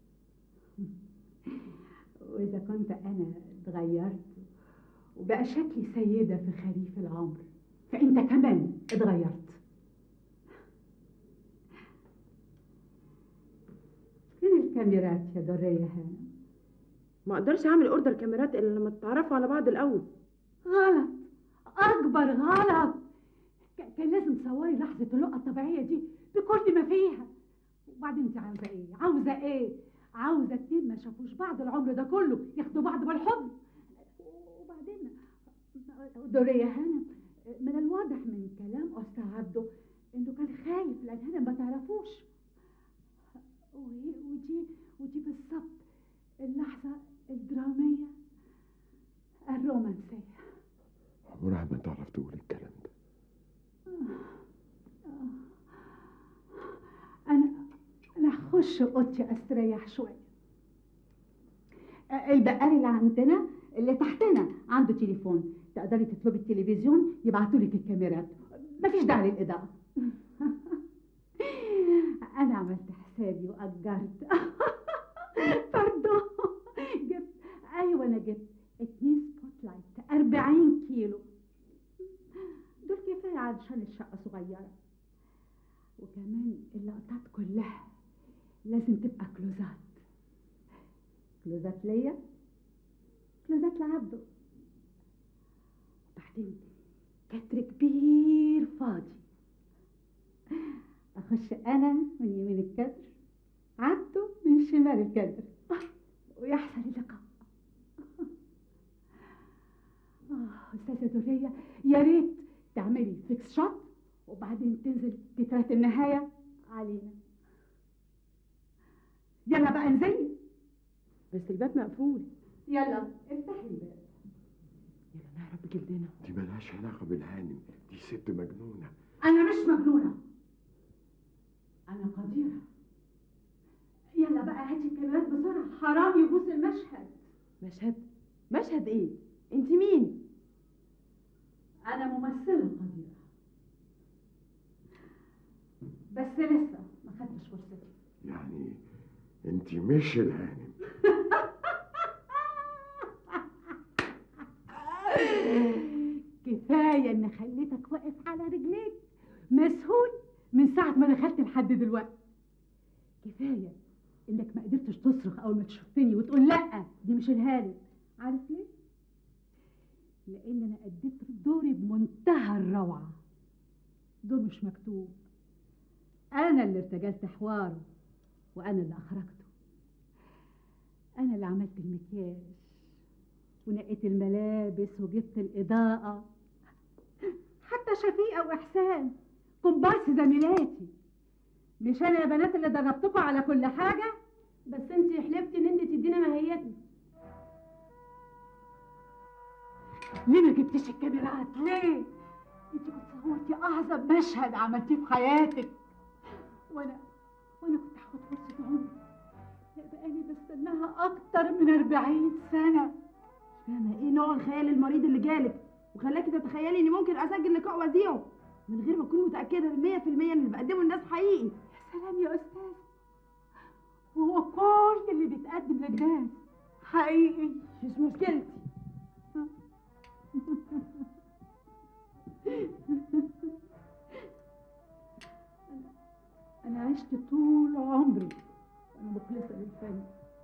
واذا كنت انا اتغيرت وبقى شكلي سيدة في خريف العمر فانت كمان اتغيرت فين الكاميرات يا درية هانم ما اقدرش اعمل اوردر كاميرات الا لما تتعرفوا على بعض الاول غلط اكبر غلط ك- كان لازم تصوري لحظه اللقطه الطبيعيه دي بكل ما فيها وبعدين انت عاوزه ايه عاوزه ايه عاوزه اتنين ما شافوش بعض العمر ده كله ياخدوا بعض بالحضن وبعدين دورية هانم من الواضح من كلام أستاذ عبده إنه كان خايف لأن هانم ما تعرفوش وهي- ودي ودي بالظبط اللحظة الدرامية الرومانسية عمرها ما تعرف تقول الكلام ده أنا أنا هخش أوضتي أستريح شوية البقال اللي عندنا اللي تحتنا عنده تليفون تقدري تطلبي التلفزيون يبعتوا لك الكاميرات مفيش داعي للإضاءة أنا عملت حسابي وأجرت باردون جبت أيوة أنا جبت اتنين سبوت لايت 40 كيلو دول كفاية علشان الشقة صغيرة وكمان اللقطات كلها لازم تبقى كلوزات كلوزات ليا كلوزات لعبده وبعدين كتر كبير فاضي اخش انا من يمين الكدر عبده من شمال الكدر ويحصل اللقاء آه أستاذة دورية يا ريت تعملي فيكس شوت وبعدين تنزل تترات النهاية علينا يلا بقى انزلي بس الباب مقفول يلا افتحي الباب يلا نهرب بجلدنا دي ملهاش علاقة بالهانم دي ست مجنونة أنا مش مجنونة أنا قديرة يلا بقى هاتي الكاميرات بسرعة حرام يبوظ المشهد مشهد مشهد ايه انت مين أنا ممثلة قديرة بس لسه ما خدتش فرصتي يعني انت مش الهانم كفاية إن خليتك واقف على رجليك مسهول من ساعة ما دخلت لحد دلوقتي كفاية إنك ما قدرتش تصرخ أول ما تشوفني وتقول لأ دي مش الهانم عارف ليه؟ لأن أنا أديت دوري بمنتهى الروعة دور مش مكتوب أنا اللي ارتجلت حواره وأنا اللي أخرجته أنا اللي عملت المكياج ونقيت الملابس وجبت الإضاءة حتى شفيقة وإحسان كومبارس زميلاتي مش أنا يا بنات اللي دربتكم على كل حاجة بس انت حلفتي ان انت تدينا ماهيتنا ليه ما جبتيش الكاميرات ليه انت كنت صورتي اعظم مشهد عملتيه في حياتك وانا وانا كنت هاخد فرصه عمري لا بقالي بستناها اكتر من 40 سنه فاهمه ايه نوع الخيال المريض اللي جالك وخلاكي تتخيلي اني ممكن اسجل لقاء واذيعه من غير ما اكون متاكده 100% ان اللي بقدمه للناس حقيقي يا سلام يا استاذ وهو كل اللي بيتقدم للناس حقيقي مش مشكلتي أنا أنا عشت طول عمري وأنا مخلصة للفن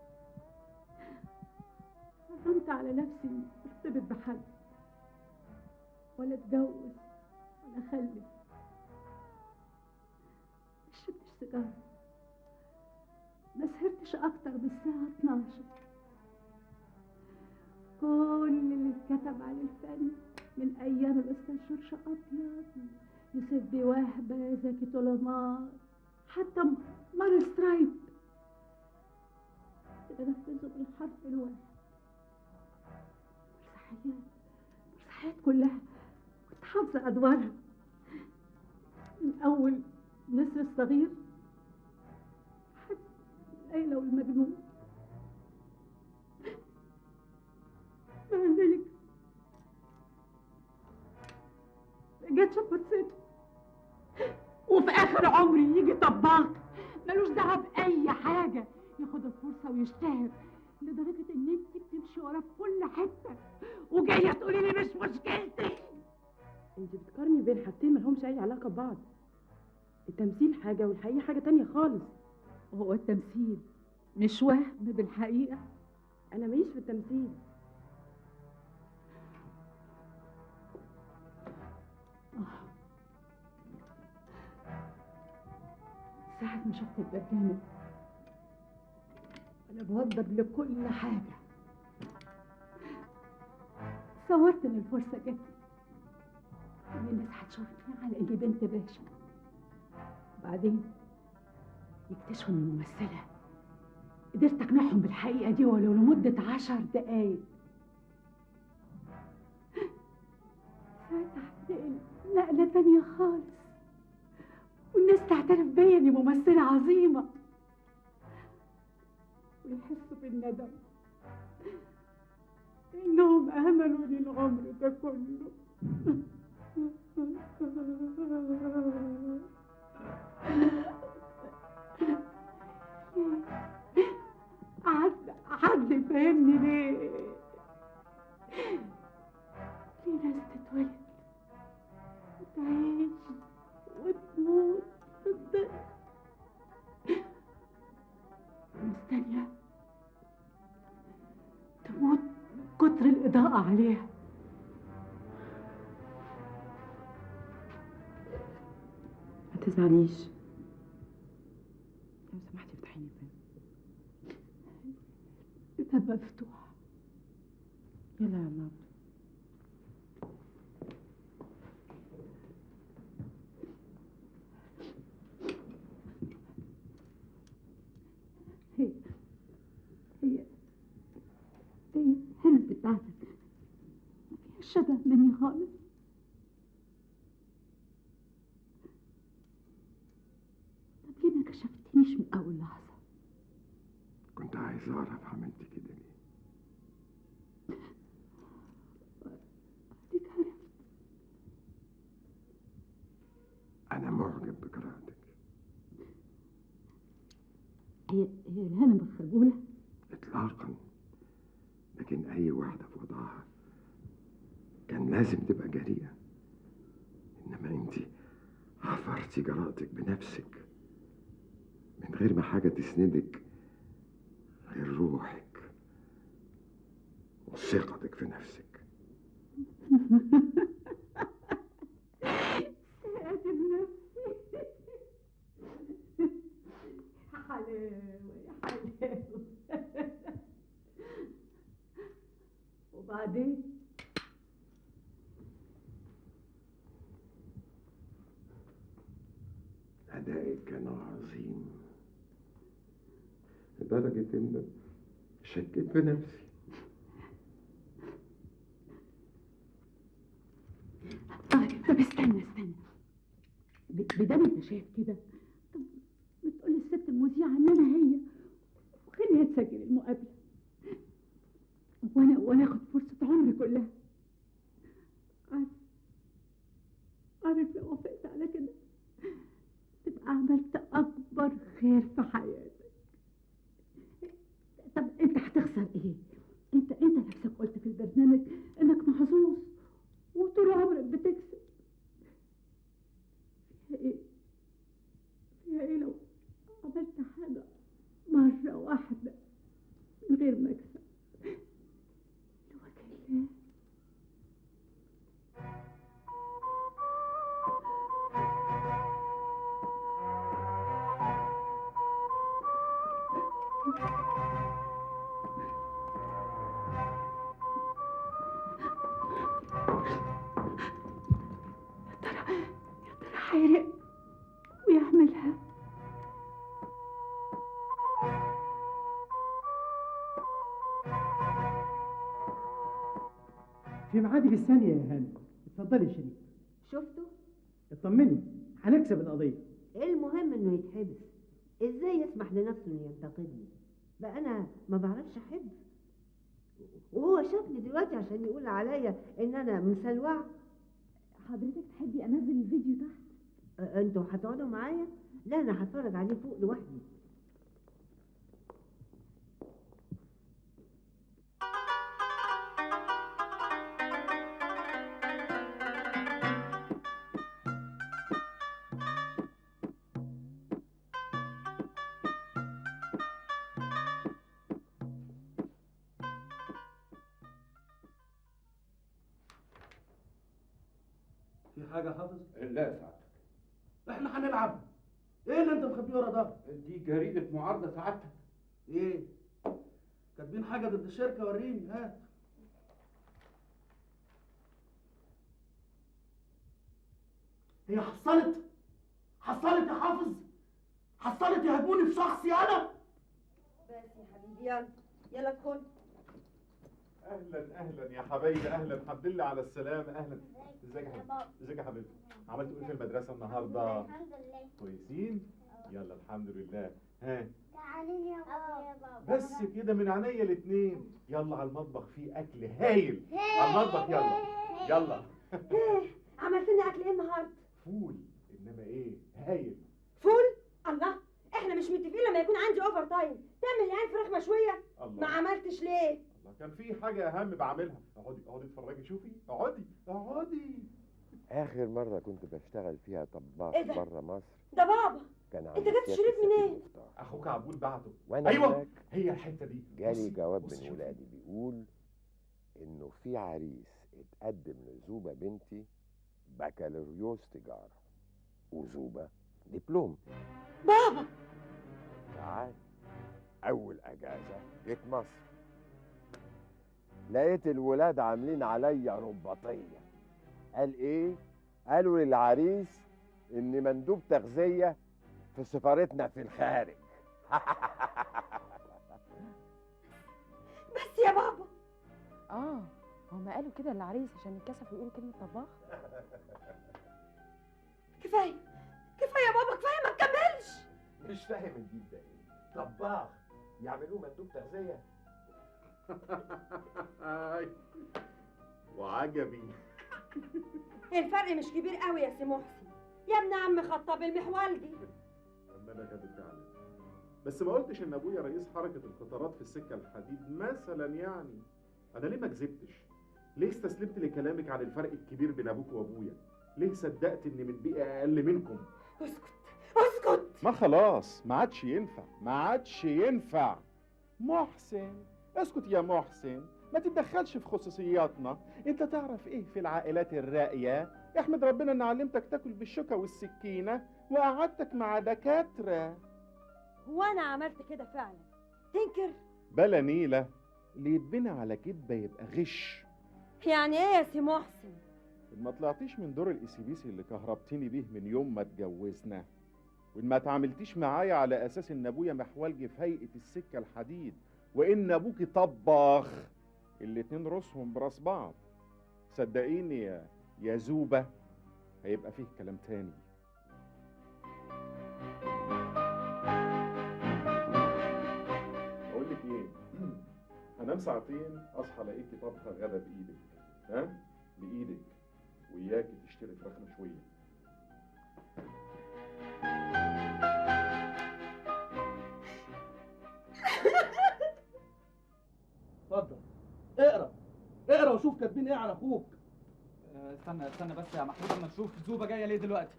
حرمت على نفسي إني أرتبط بحد ولا أتجوز ولا أخلف ما شربتش سيجارة ما سهرتش أكتر من الساعة 12 كل كتب عن الفن من ايام الاستاذ جورج ابيض يوسف بيه وهبه زكي طلمات حتى مار سترايب بنفذه بالحرف الواحد مسرحيات مسرحيات كلها كنت حافظه ادوارها من اول نسر الصغير حتى ليلى والمجنون مع ذلك جت فرصته وفي اخر عمري يجي طباخ ملوش دعوه باي حاجه ياخد الفرصه ويشتهر لدرجه ان انت بتمشي وراه في كل حته وجايه تقولي لي مش مشكلتي انت بتقارني بين حاجتين ملهمش اي علاقه ببعض التمثيل حاجه والحقيقه حاجه تانية خالص هو التمثيل مش وهم بالحقيقه انا ماليش في التمثيل ساعة ما شفت البرنامج أنا بوضب لكل حاجة صورت إن الفرصة جت إن الناس هتشوفني على إني بنت باشا وبعدين يكتشفوا إني ممثلة قدرت أقنعهم بالحقيقة دي ولو لمدة عشر دقايق ساعتها هتنقل نقلة تانية خالص والناس تعترف بيا اني ممثلة عظيمة ويحسوا بالندم انهم اهملوا لي العمر ده كله عدل عدل فهمني ليه ليه ناس تتولد وتعيش وتموت بالضبط وناس تانية تموت من كتر الإضاءة عليها ما تزعليش لو سمحتي افتحي لي الباب الباب مفتوح يلا يا عم عبد هي هي هي هنا بتاعتك ما فيهاش شبه مني خالص طب ليه ما كشفتنيش من أول لحظة كنت عايز اعرف عملت كده ليه أديك عرفت انا معجب بقراءتك هي هي الهنا بالخجولة اطلاقا لكن اي واحده في وضعها كان لازم تبقى جريئه انما انت عفرتي جرأتك بنفسك من غير ما حاجه تسندك غير روحك وثقتك في نفسك ثقتي بنفسي يا حلاوة يا حلاوة وبعدين أدائك كان عظيم لدرجة إن شكيت بنفسي طيب طب استنى استنى ب- بدل انت شايف كده طب ما تقول للست المذيعة ان انا هي وخليها تسجل المقابلة وانا وانا اخد فرصة عمري كلها عارف عارف لو وافقت على كده تبقى عملت اكبر خير في حياتك طب انت هتخسر ايه انت انت نفسك قلت في البرنامج انك محظوظ وطول عمرك بتكسب فيها ايه فيها ايه لو عملت حاجة مرة واحدة من غير ما اكسب لوجه الله تتحرق ويعملها في معادي بالثانية يا هانم اتفضلي يا شريف شفته اطمني هنكسب القضية المهم انه يتحبس ازاي يسمح لنفسه انه ينتقدني بقى انا ما بعرفش احب وهو شافني دلوقتي عشان يقول عليا ان انا مسلوعه حضرتك تحبي انزل الفيديو تحت أ- انتوا هتقعدوا معايا لا انا هتفرج عليه فوق لوحدي في حاجة يا حافظ؟ لا يا سعادتك احنا هنلعب ايه اللي انت مخبيه ورا ده؟ دي جريدة معارضة سعادتك ايه؟ كاتبين حاجة ضد الشركة وريني هات هي حصلت حصلت يا حافظ حصلت يهاجموني في شخصي انا بس يا حبيبي يلا يلا ادخل اهلا اهلا يا حبايبي اهلا الحمد لله على السلامه اهلا ازيك يا حبيبي ازيك يا حبيبي عملتوا ايه في المدرسه النهارده الحمد لله كويسين يلا الحمد لله ها جعانين يا بابا يا بابا بس كده من عينيا الاتنين يلا على المطبخ فيه اكل هايل على المطبخ يلا يلا ايه عملت لنا اكل ايه النهارده فول انما ايه هايل فول الله احنا مش متفقين لما يكون عندي اوفر تايم تعمل لي فراخ مشويه الله ما عملتش ليه الله كان في حاجه اهم بعملها اقعدي اقعدي اتفرجي شوفي اقعدي اقعدي اخر مره كنت بشتغل فيها طباخ إيه ده؟ بره مصر ده بابا كان انت عند جبت سيادة شريط السفير منين مختار. اخوك عبود بعته وانا ايوه هناك هي الحته دي جالي بصي- جواب بصي من شوفي. ولادي بيقول انه في عريس اتقدم لزوبة بنتي بكالوريوس تجارة وزوبة دبلوم بابا تعال اول اجازة جيت مصر لقيت الولاد عاملين عليا رباطية قال ايه قالوا للعريس اني مندوب تغذية في سفارتنا في الخارج بس يا بابا اه هما قالوا كده للعريس عشان يتكسفوا يقولوا كلمة طباخ كفايه كفايه يا بابا كفايه ما تكملش مش فاهم الجيل ده ايه طباخ يعملوه مندوب تغذية هاي وعجبي الفرق مش كبير قوي يا سي محسن يا ابن عم خطاب المحولجي اما انا غبي فعلا بس ما قلتش ان ابويا رئيس حركه القطارات في السكه الحديد مثلا يعني انا ليه ما كذبتش ليه استسلمت لكلامك عن الفرق الكبير بين ابوك وابويا ليه صدقت اني من بيئه اقل منكم اسكت اسكت ما خلاص ما عادش ينفع ما عادش ينفع محسن اسكت يا محسن ما تتدخلش في خصوصياتنا انت تعرف ايه في العائلات الراقية احمد ربنا ان علمتك تاكل بالشوكة والسكينة وقعدتك مع دكاترة هو انا عملت كده فعلا تنكر بلا نيلة اللي يتبنى على كدبة يبقى غش يعني ايه يا سي محسن إن ما طلعتيش من دور الإسيبيسي اللي كهربتيني بيه من يوم ما اتجوزنا وإن ما تعاملتيش معايا على أساس إن أبويا محولجي في هيئة السكة الحديد وإن أبوكي طباخ الاتنين راسهم براس بعض صدقيني يا يا زوبة هيبقى فيه كلام تاني أقول لك إيه هنام ساعتين أصحى ألاقيكي طبخة غدا بإيدك ها بإيدك وإياكي تشتري فراخ مشوية اتفضل اقرا اقرا وشوف كاتبين ايه على اخوك آه، استنى استنى بس يا محمود اما نشوف زوبه جايه ليه دلوقتي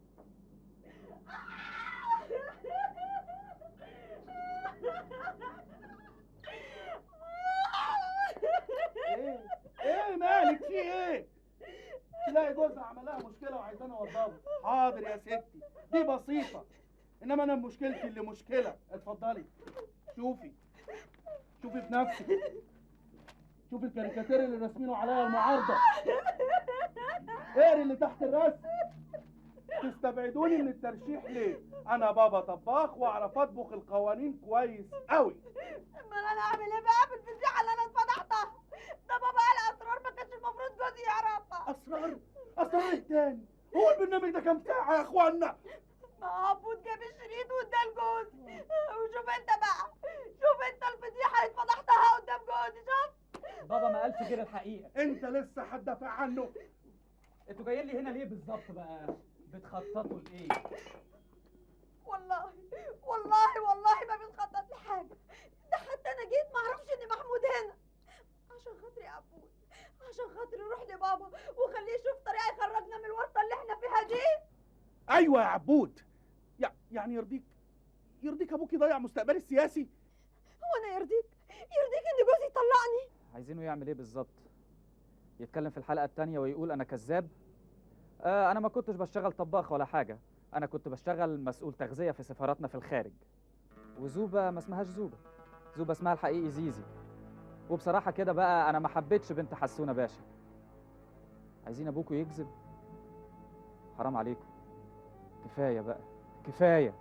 ايه ايه مالك في ايه تلاقي جوزها عمل لها مشكله وعايزاني اوضبه حاضر يا ستي دي بسيطه انما انا مشكلتي اللي مشكله اتفضلي شوفي شوفي بنفسك شوفي الكاريكاتير اللي راسمينه عليا المعارضه اقري اللي تحت الرسم تستبعدوني من الترشيح ليه انا بابا طباخ واعرف اطبخ القوانين كويس قوي امال انا اعمل ايه بقى في الفضيحه اللي انا اتفضحتها ده بابا قال اسرار ما كانش المفروض جوزي يعرفها اسرار اسرار ايه تاني هو البرنامج ده كام ساعه يا اخوانا ما عبود جاب الشريط واداه لجوزي وشوف انت بقى شوف انت الفضيحه اللي اتفضحتها قدام جوزي شوف بابا ما قالش غير الحقيقه انت لسه هتدافع عنه انتوا جايين لي هنا ليه بالظبط بقى بتخططوا لايه والله والله والله ما بنخطط لحاجه ده حتى انا جيت ما اعرفش ان محمود هنا عشان خاطري يا عبود عشان خاطري روح لبابا وخليه يشوف طريقه يخرجنا من الورطه اللي احنا فيها دي ايوه يا عبود يع- يعني يرضيك يرضيك ابوك يضيع مستقبلي السياسي هو انا يرضيك يرضيك ان جوزي يطلقني عايزينه يعمل ايه بالظبط يتكلم في الحلقه التانية ويقول انا كذاب آه انا ما كنتش بشتغل طباخ ولا حاجه انا كنت بشتغل مسؤول تغذيه في سفاراتنا في الخارج وزوبه ما اسمهاش زوبه زوبه اسمها الحقيقي زيزي وبصراحه كده بقى انا ما حبيتش بنت حسونه باشا عايزين ابوكوا يكذب حرام عليكم كفايه بقى كفايه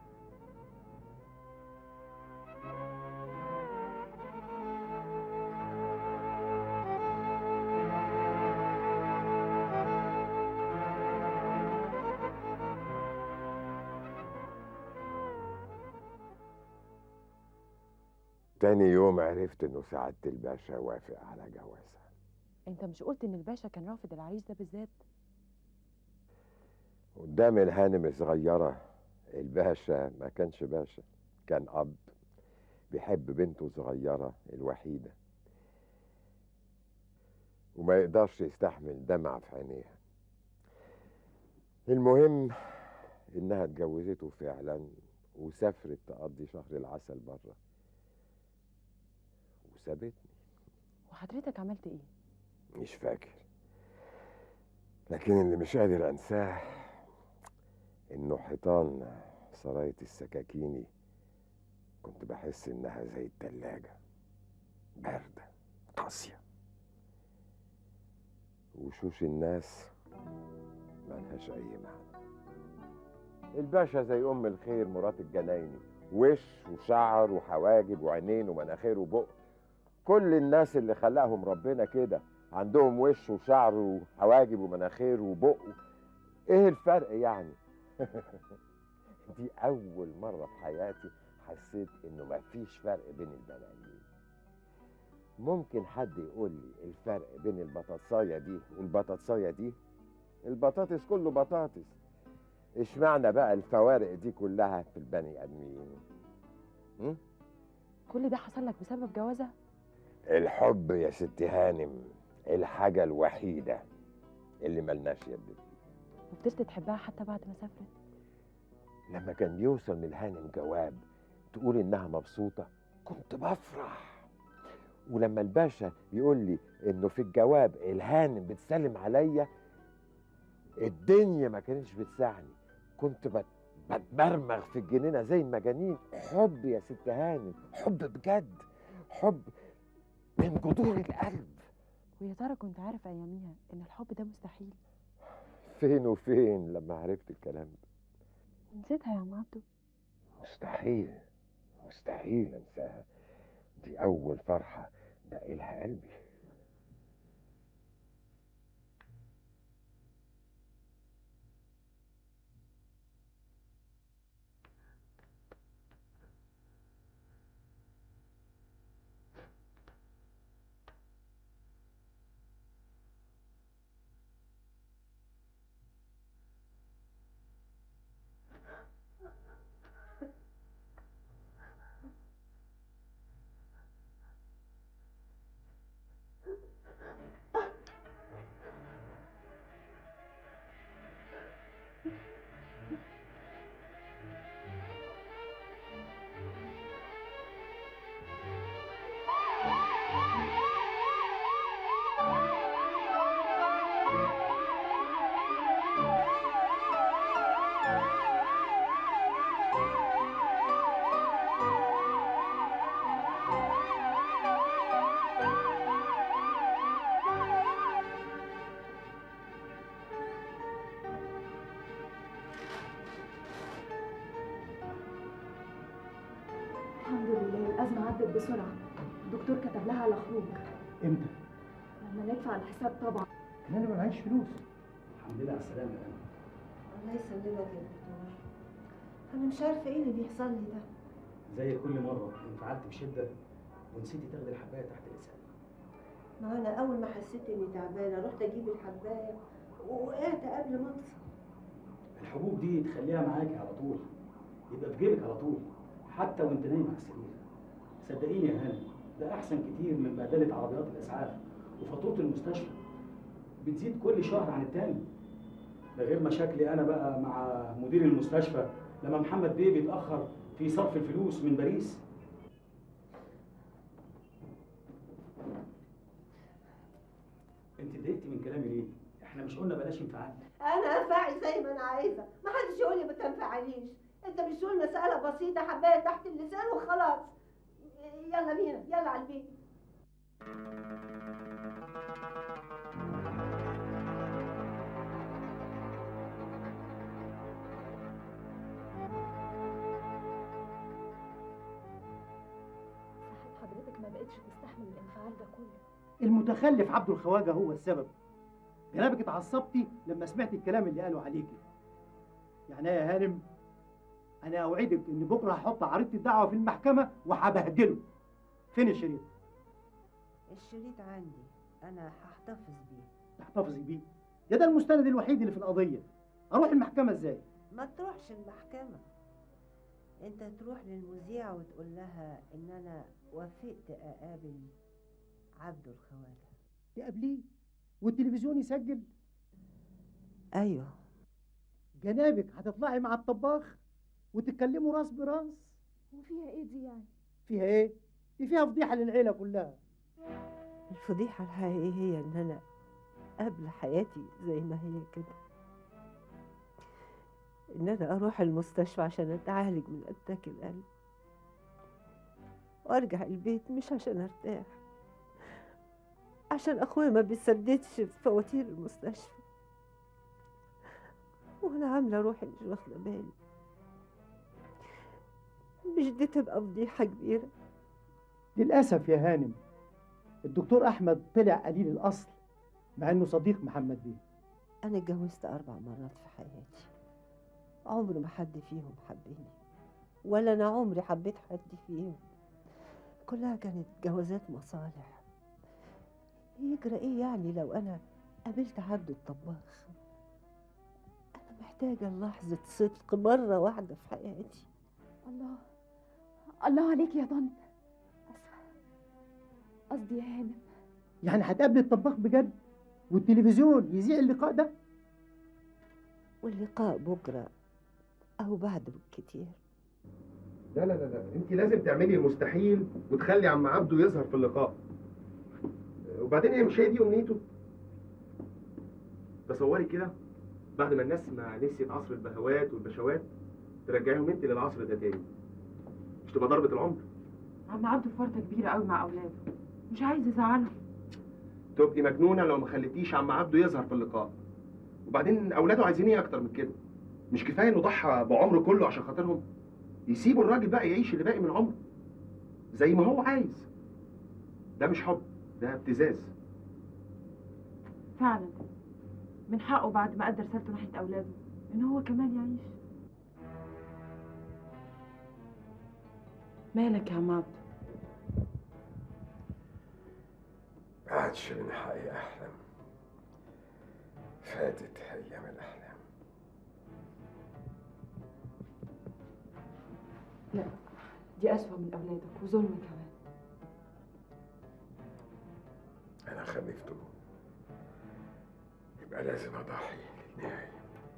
تاني يوم عرفت انه سعادة الباشا وافق على جوازها انت مش قلت ان الباشا كان رافض العريس ده بالذات قدام الهانم الصغيرة الباشا ما كانش باشا كان أب بيحب بنته الصغيرة الوحيدة وما يقدرش يستحمل دمع في عينيها المهم إنها اتجوزته فعلا وسافرت تقضي شهر العسل بره وسابتني وحضرتك عملت ايه مش فاكر لكن اللي مش قادر انساه انه حيطان سراية السكاكيني كنت بحس انها زي التلاجة باردة قاسية وشوش الناس ملهاش اي معنى الباشا زي ام الخير مرات الجنايني وش وشعر وحواجب وعينين ومناخير وبق كل الناس اللي خلقهم ربنا كده عندهم وش وشعر وحواجب ومناخير وبق ايه الفرق يعني دي اول مره في حياتي حسيت انه مفيش فرق بين البني ادمين ممكن حد يقول لي الفرق بين البطاطسايه دي والبطاطسايه دي البطاطس كله بطاطس اشمعنى بقى الفوارق دي كلها في البني ادمين م? كل ده حصل لك بسبب جوازها الحب يا ست هانم الحاجة الوحيدة اللي ملناش يد فيها وفضلت تحبها حتى بعد ما سافرت لما كان بيوصل من الهانم جواب تقول انها مبسوطة كنت بفرح ولما الباشا يقول لي انه في الجواب الهانم بتسلم عليا الدنيا ما كانتش بتساعني كنت بت بتمرمغ في الجنينة زي المجانين حب يا ست هانم حب بجد حب من جذور القلب ويا ترى كنت عارف اياميها ان الحب ده مستحيل فين وفين لما عرفت الكلام ده نسيتها يا عم عبده مستحيل مستحيل انساها دي اول فرحة دقلها قلبي الأزمة عدت بسرعة الدكتور كتب لها على خروج امتى؟ لما ندفع الحساب طبعا انا ما معيش فلوس الحمد لله على السلامه يا الله يسلمك يا دكتور انا مش عارفه ايه اللي بيحصل لي ده زي كل مره انفعلت بشده ونسيتي تاخدي الحبايه تحت لسانك ما انا اول ما حسيت اني تعبانه رحت اجيب الحبايه ووقعت قبل ما اوصل الحبوب دي تخليها معاكي على طول يبقى في جيبك على طول حتى وانت نايم على السرير صدقيني يا هاني ده احسن كتير من بهدله عربيات الاسعاف وفاتوره المستشفى بتزيد كل شهر عن التاني ده غير مشاكلي انا بقى مع مدير المستشفى لما محمد بيه بيتاخر في صرف الفلوس من باريس انت اتضايقتي من كلامي ليه احنا مش قلنا بلاش انفعال انا انفعل زي ما انا عايزه ما حدش يقول لي ما تنفعليش انت مش تقول مساله بسيطه حبايه تحت اللسان وخلاص يلا بينا يلا على البيت صحة حضرتك ما بقتش تستحمل الانفعال ده كله المتخلف عبد الخواجه هو السبب جنابك اتعصبتي لما سمعت الكلام اللي قاله عليكي يعني إيه يا هانم انا اوعدك ان بكره هحط عريضه الدعوه في المحكمه وهبهدله فين الشريط الشريط عندي انا هحتفظ بيه تحتفظي بيه ده ده المستند الوحيد اللي في القضيه اروح المحكمه ازاي ما تروحش المحكمة انت تروح للمذيعة وتقول لها ان انا وافقت اقابل عبد الخواجة تقابليه والتلفزيون يسجل ايوه جنابك هتطلعي مع الطباخ وتتكلموا راس براس وفيها ايه دي يعني فيها ايه دي فيها فضيحه للعيله كلها الفضيحة الحقيقية هي ان انا قبل حياتي زي ما هي كده ان انا اروح المستشفى عشان اتعالج من اتاك القلب وارجع البيت مش عشان ارتاح عشان اخويا ما بيسددش في فواتير المستشفى وانا عامله روحي مش واخده بالي مش دي تبقى فضيحه كبيره للاسف يا هانم الدكتور احمد طلع قليل الاصل مع انه صديق محمد بيه انا اتجوزت اربع مرات في حياتي عمر ما حد فيهم حبني ولا انا عمري حبيت حد فيهم كلها كانت جوازات مصالح يجرى ايه يعني لو انا قابلت عبد الطباخ انا محتاجه لحظه صدق مره واحده في حياتي الله الله عليك يا طنط اسفه قصدي يا هانم يعني هتقابلي الطباخ بجد والتلفزيون يذيع اللقاء ده واللقاء بكره او بعد بالكتير لا لا لا لا انت لازم تعملي المستحيل وتخلي عم عبده يظهر في اللقاء وبعدين هي مش هي دي امنيته تصوري كده بعد ما الناس ما نسيت عصر البهوات والبشوات ترجعيهم انت للعصر ده تاني مش تبقى ضربة العمر عم عبده فرطة كبيرة قوي مع أولاده مش عايز يزعلهم تبقي مجنونة لو ما خليتيش عم عبده يظهر في اللقاء وبعدين اولاده عايزين ايه اكتر من كده مش كفايه انه ضحى بعمره كله عشان خاطرهم يسيبوا الراجل بقى يعيش اللي باقي من عمره زي ما هو عايز ده مش حب ده ابتزاز فعلا من حقه بعد ما أدى رسالته ناحية أولاده إن هو كمان يعيش مالك يا عم عبده ما عادش من حقي أحلم فاتت أيام الأحلام لا دي أسوأ من أولادك وظلم كمان أنا خلفته يبقى لازم أضحي للنهاية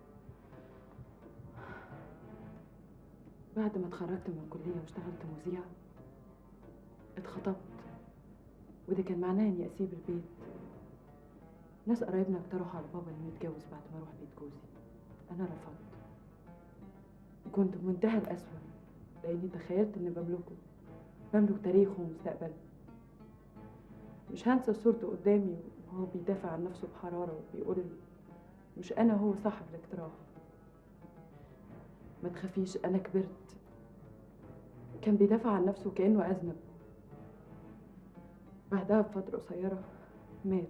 بعد ما اتخرجت من الكلية واشتغلت مذيعة اتخطبت وده كان معناه اني اسيب البيت ناس قرايبنا اقترحوا على بابا انه يتجوز بعد ما اروح بيت جوزي انا رفضت كنت بمنتهى القسوة لاني تخيلت اني بملكه بملك تاريخه ومستقبله مش هنسى صورته قدامي وهو بيدافع عن نفسه بحرارة وبيقول مش أنا هو صاحب الاقتراح ما تخافيش أنا كبرت كان بيدافع عن نفسه كأنه أذنب بعدها بفترة قصيرة مات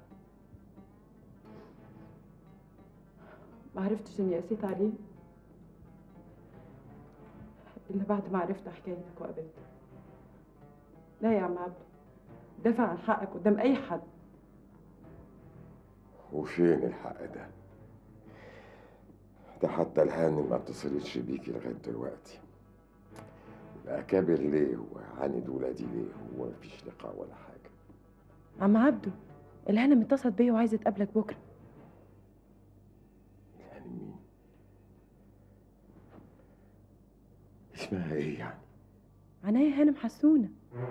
ما عرفتش إني قسيت عليه إلا بعد ما عرفت حكايتك وقابلتك لا يا عم عبده دافع عن حقك قدام أي حد وفين الحق ده ده حتى الهانم ما اتصلتش بيكي لغايه دلوقتي الأكابر ليه وعاند ولادي ليه هو مفيش لقاء ولا حاجة عم عبده الهانم اتصلت بيا وعايزة تقابلك بكرة الهانم مين اسمها ايه يعني عناية هانم حسونة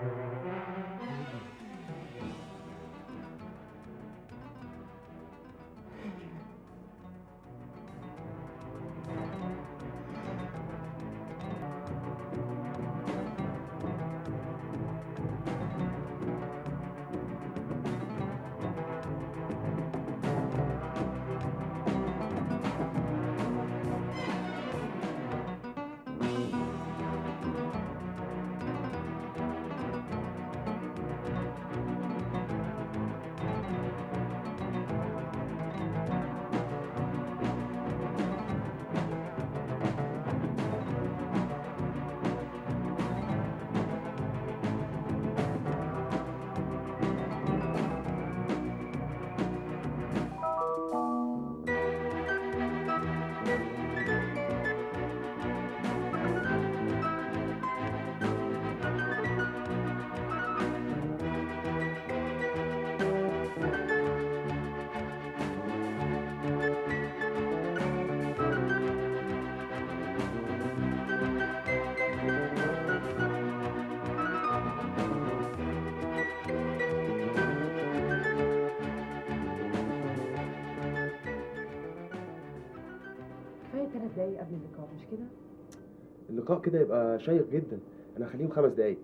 كفاية ثلاث دقايق قبل اللقاء مش كده؟ اللقاء كده يبقى شيق جدا انا هخليهم خمس دقايق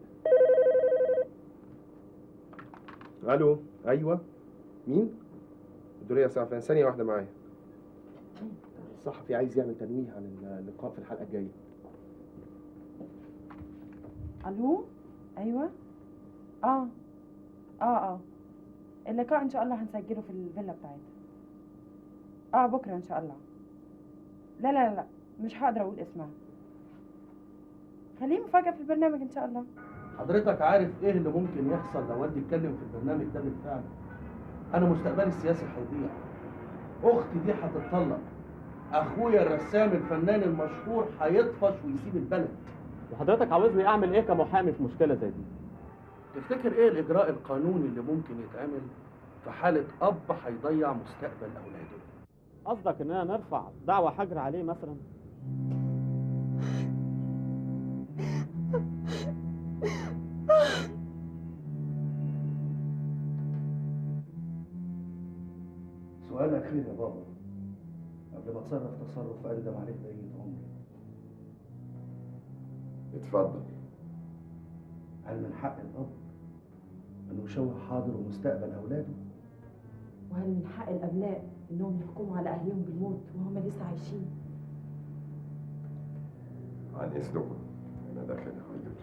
الو ايوه مين الدورية سعفان ثانية واحدة معايا الصحفي عايز يعمل تنويه عن اللقاء في الحلقة الجاية الو ايوه اه اه اه اللقاء ان شاء الله هنسجله في الفيلا بتاعتها اه بكره ان شاء الله لا لا لا مش هقدر اقول اسمها خليه مفاجأة في البرنامج ان شاء الله حضرتك عارف ايه اللي ممكن يحصل لو والدي اتكلم في البرنامج ده بالفعل انا مستقبلي السياسي هيضيع اختي دي هتتطلق اخويا الرسام الفنان المشهور هيطفش ويسيب البلد وحضرتك عاوزني اعمل ايه كمحامي في مشكله زي دي تفتكر ايه الاجراء القانوني اللي ممكن يتعمل في حالة اب هيضيع مستقبل اولاده قصدك اننا نرفع دعوى حجر عليه مثلا سؤال اخير يا بابا قبل ما اتصرف تصرف اندم عليه بقية عمري اتفضل هل من حق الاب انه يشوه حاضر ومستقبل اولاده وهل من حق الابناء انهم يحكموا على اهلهم بالموت وهم لسه عايشين عن اذنكم انا داخل اغير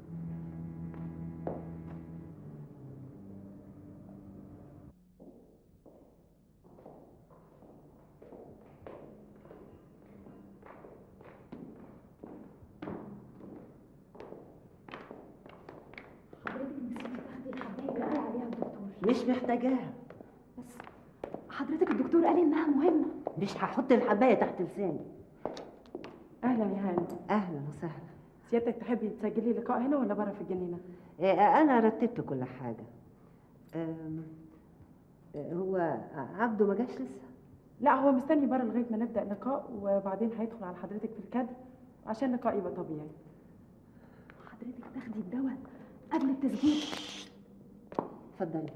حضرتك نسيتي تاخدي الحبايه اللي قال عليها الدكتور مش محتاجاها بس حضرتك الدكتور قال انها مهمه مش هحط الحبايه تحت لساني اهلا يا هاني اهلا وسهلا سيادتك تحبي تسجلي لقاء هنا ولا بره في الجنينه إيه، انا رتبت كل حاجه أم، إيه، هو عبده ما جاش لسه لا هو مستني بره لغايه ما نبدا اللقاء وبعدين هيدخل على حضرتك في الكادر عشان اللقاء يبقى طبيعي حضرتك تاخدي الدواء قبل التسجيل اتفضلي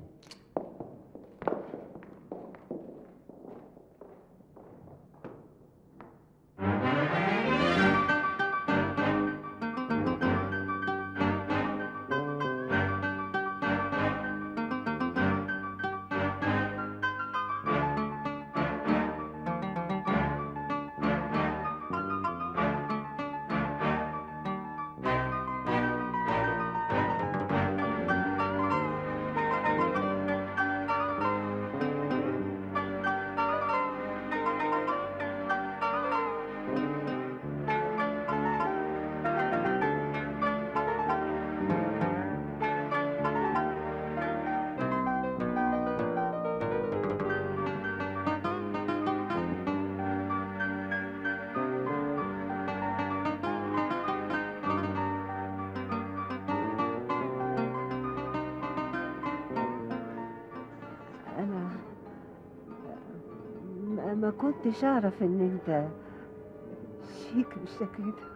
ما كنتش اعرف ان انت شيك بالشكل ده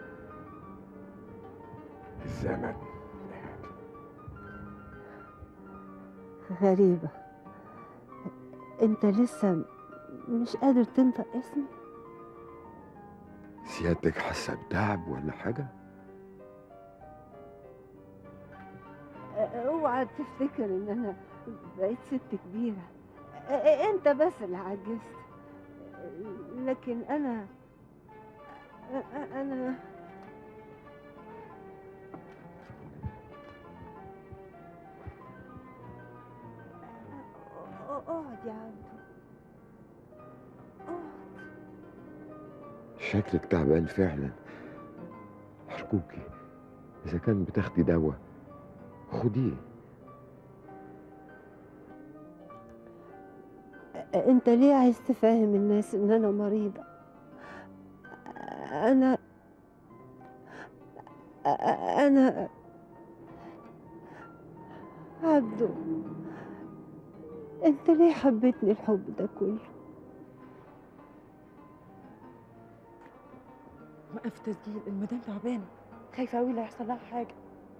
الزمن غريبة انت لسه مش قادر تنطق اسمي سيادتك حاسه بتعب ولا حاجه اوعى تفتكر ان انا بقيت ست كبيرة انت بس اللي عجزت لكن انا انا اقعد يا عبدو شكلك تعبان فعلا أرجوكي إذا كان بتاخدي دواء خديه انت ليه عايز تفهم الناس ان انا مريضة انا انا عبدو انت ليه حبيتني الحب ده كله وقف تسجيل المدام تعبانه خايفه قوي لا يحصل لها حاجه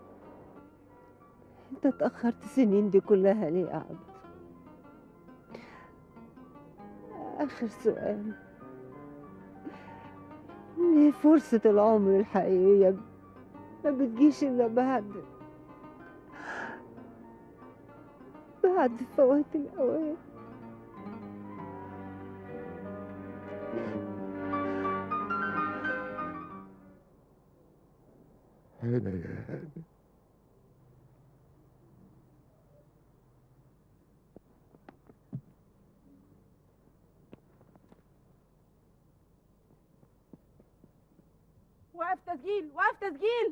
انت اتأخرت السنين دي كلها ليه يا عبد آخر سؤال ليه فرصة العمر الحقيقية ما بتجيش إلا بعد بعد فوات الأوان هنا يا هاني وقف تسجيل وقف تسجيل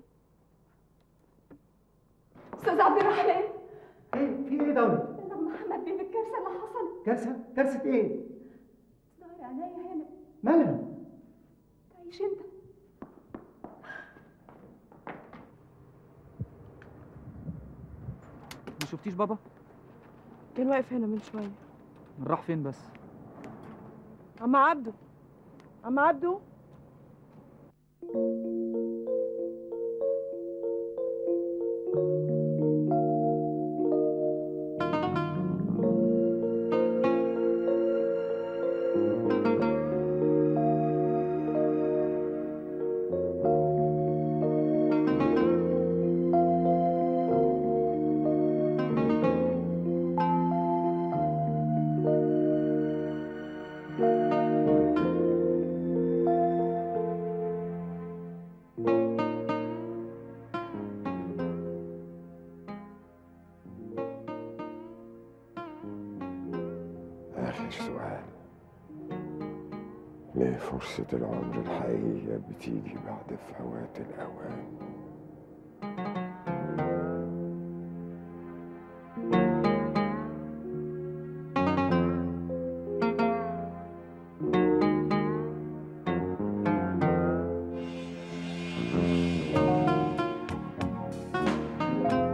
استاذ عبد الرحمن ايه في ايه دولة؟ بلغ محمد بيه بالكارثه اللي حصلت كارثة؟ كارثة ايه؟ ظهر عينيا هنا مالها؟ تعيش انت ما شفتيش بابا كان واقف هنا من شويه راح فين بس عم عبده عم عبده آخر سؤال ليه فرصة العمر الحقيقية بتيجي بعد فوات الأوان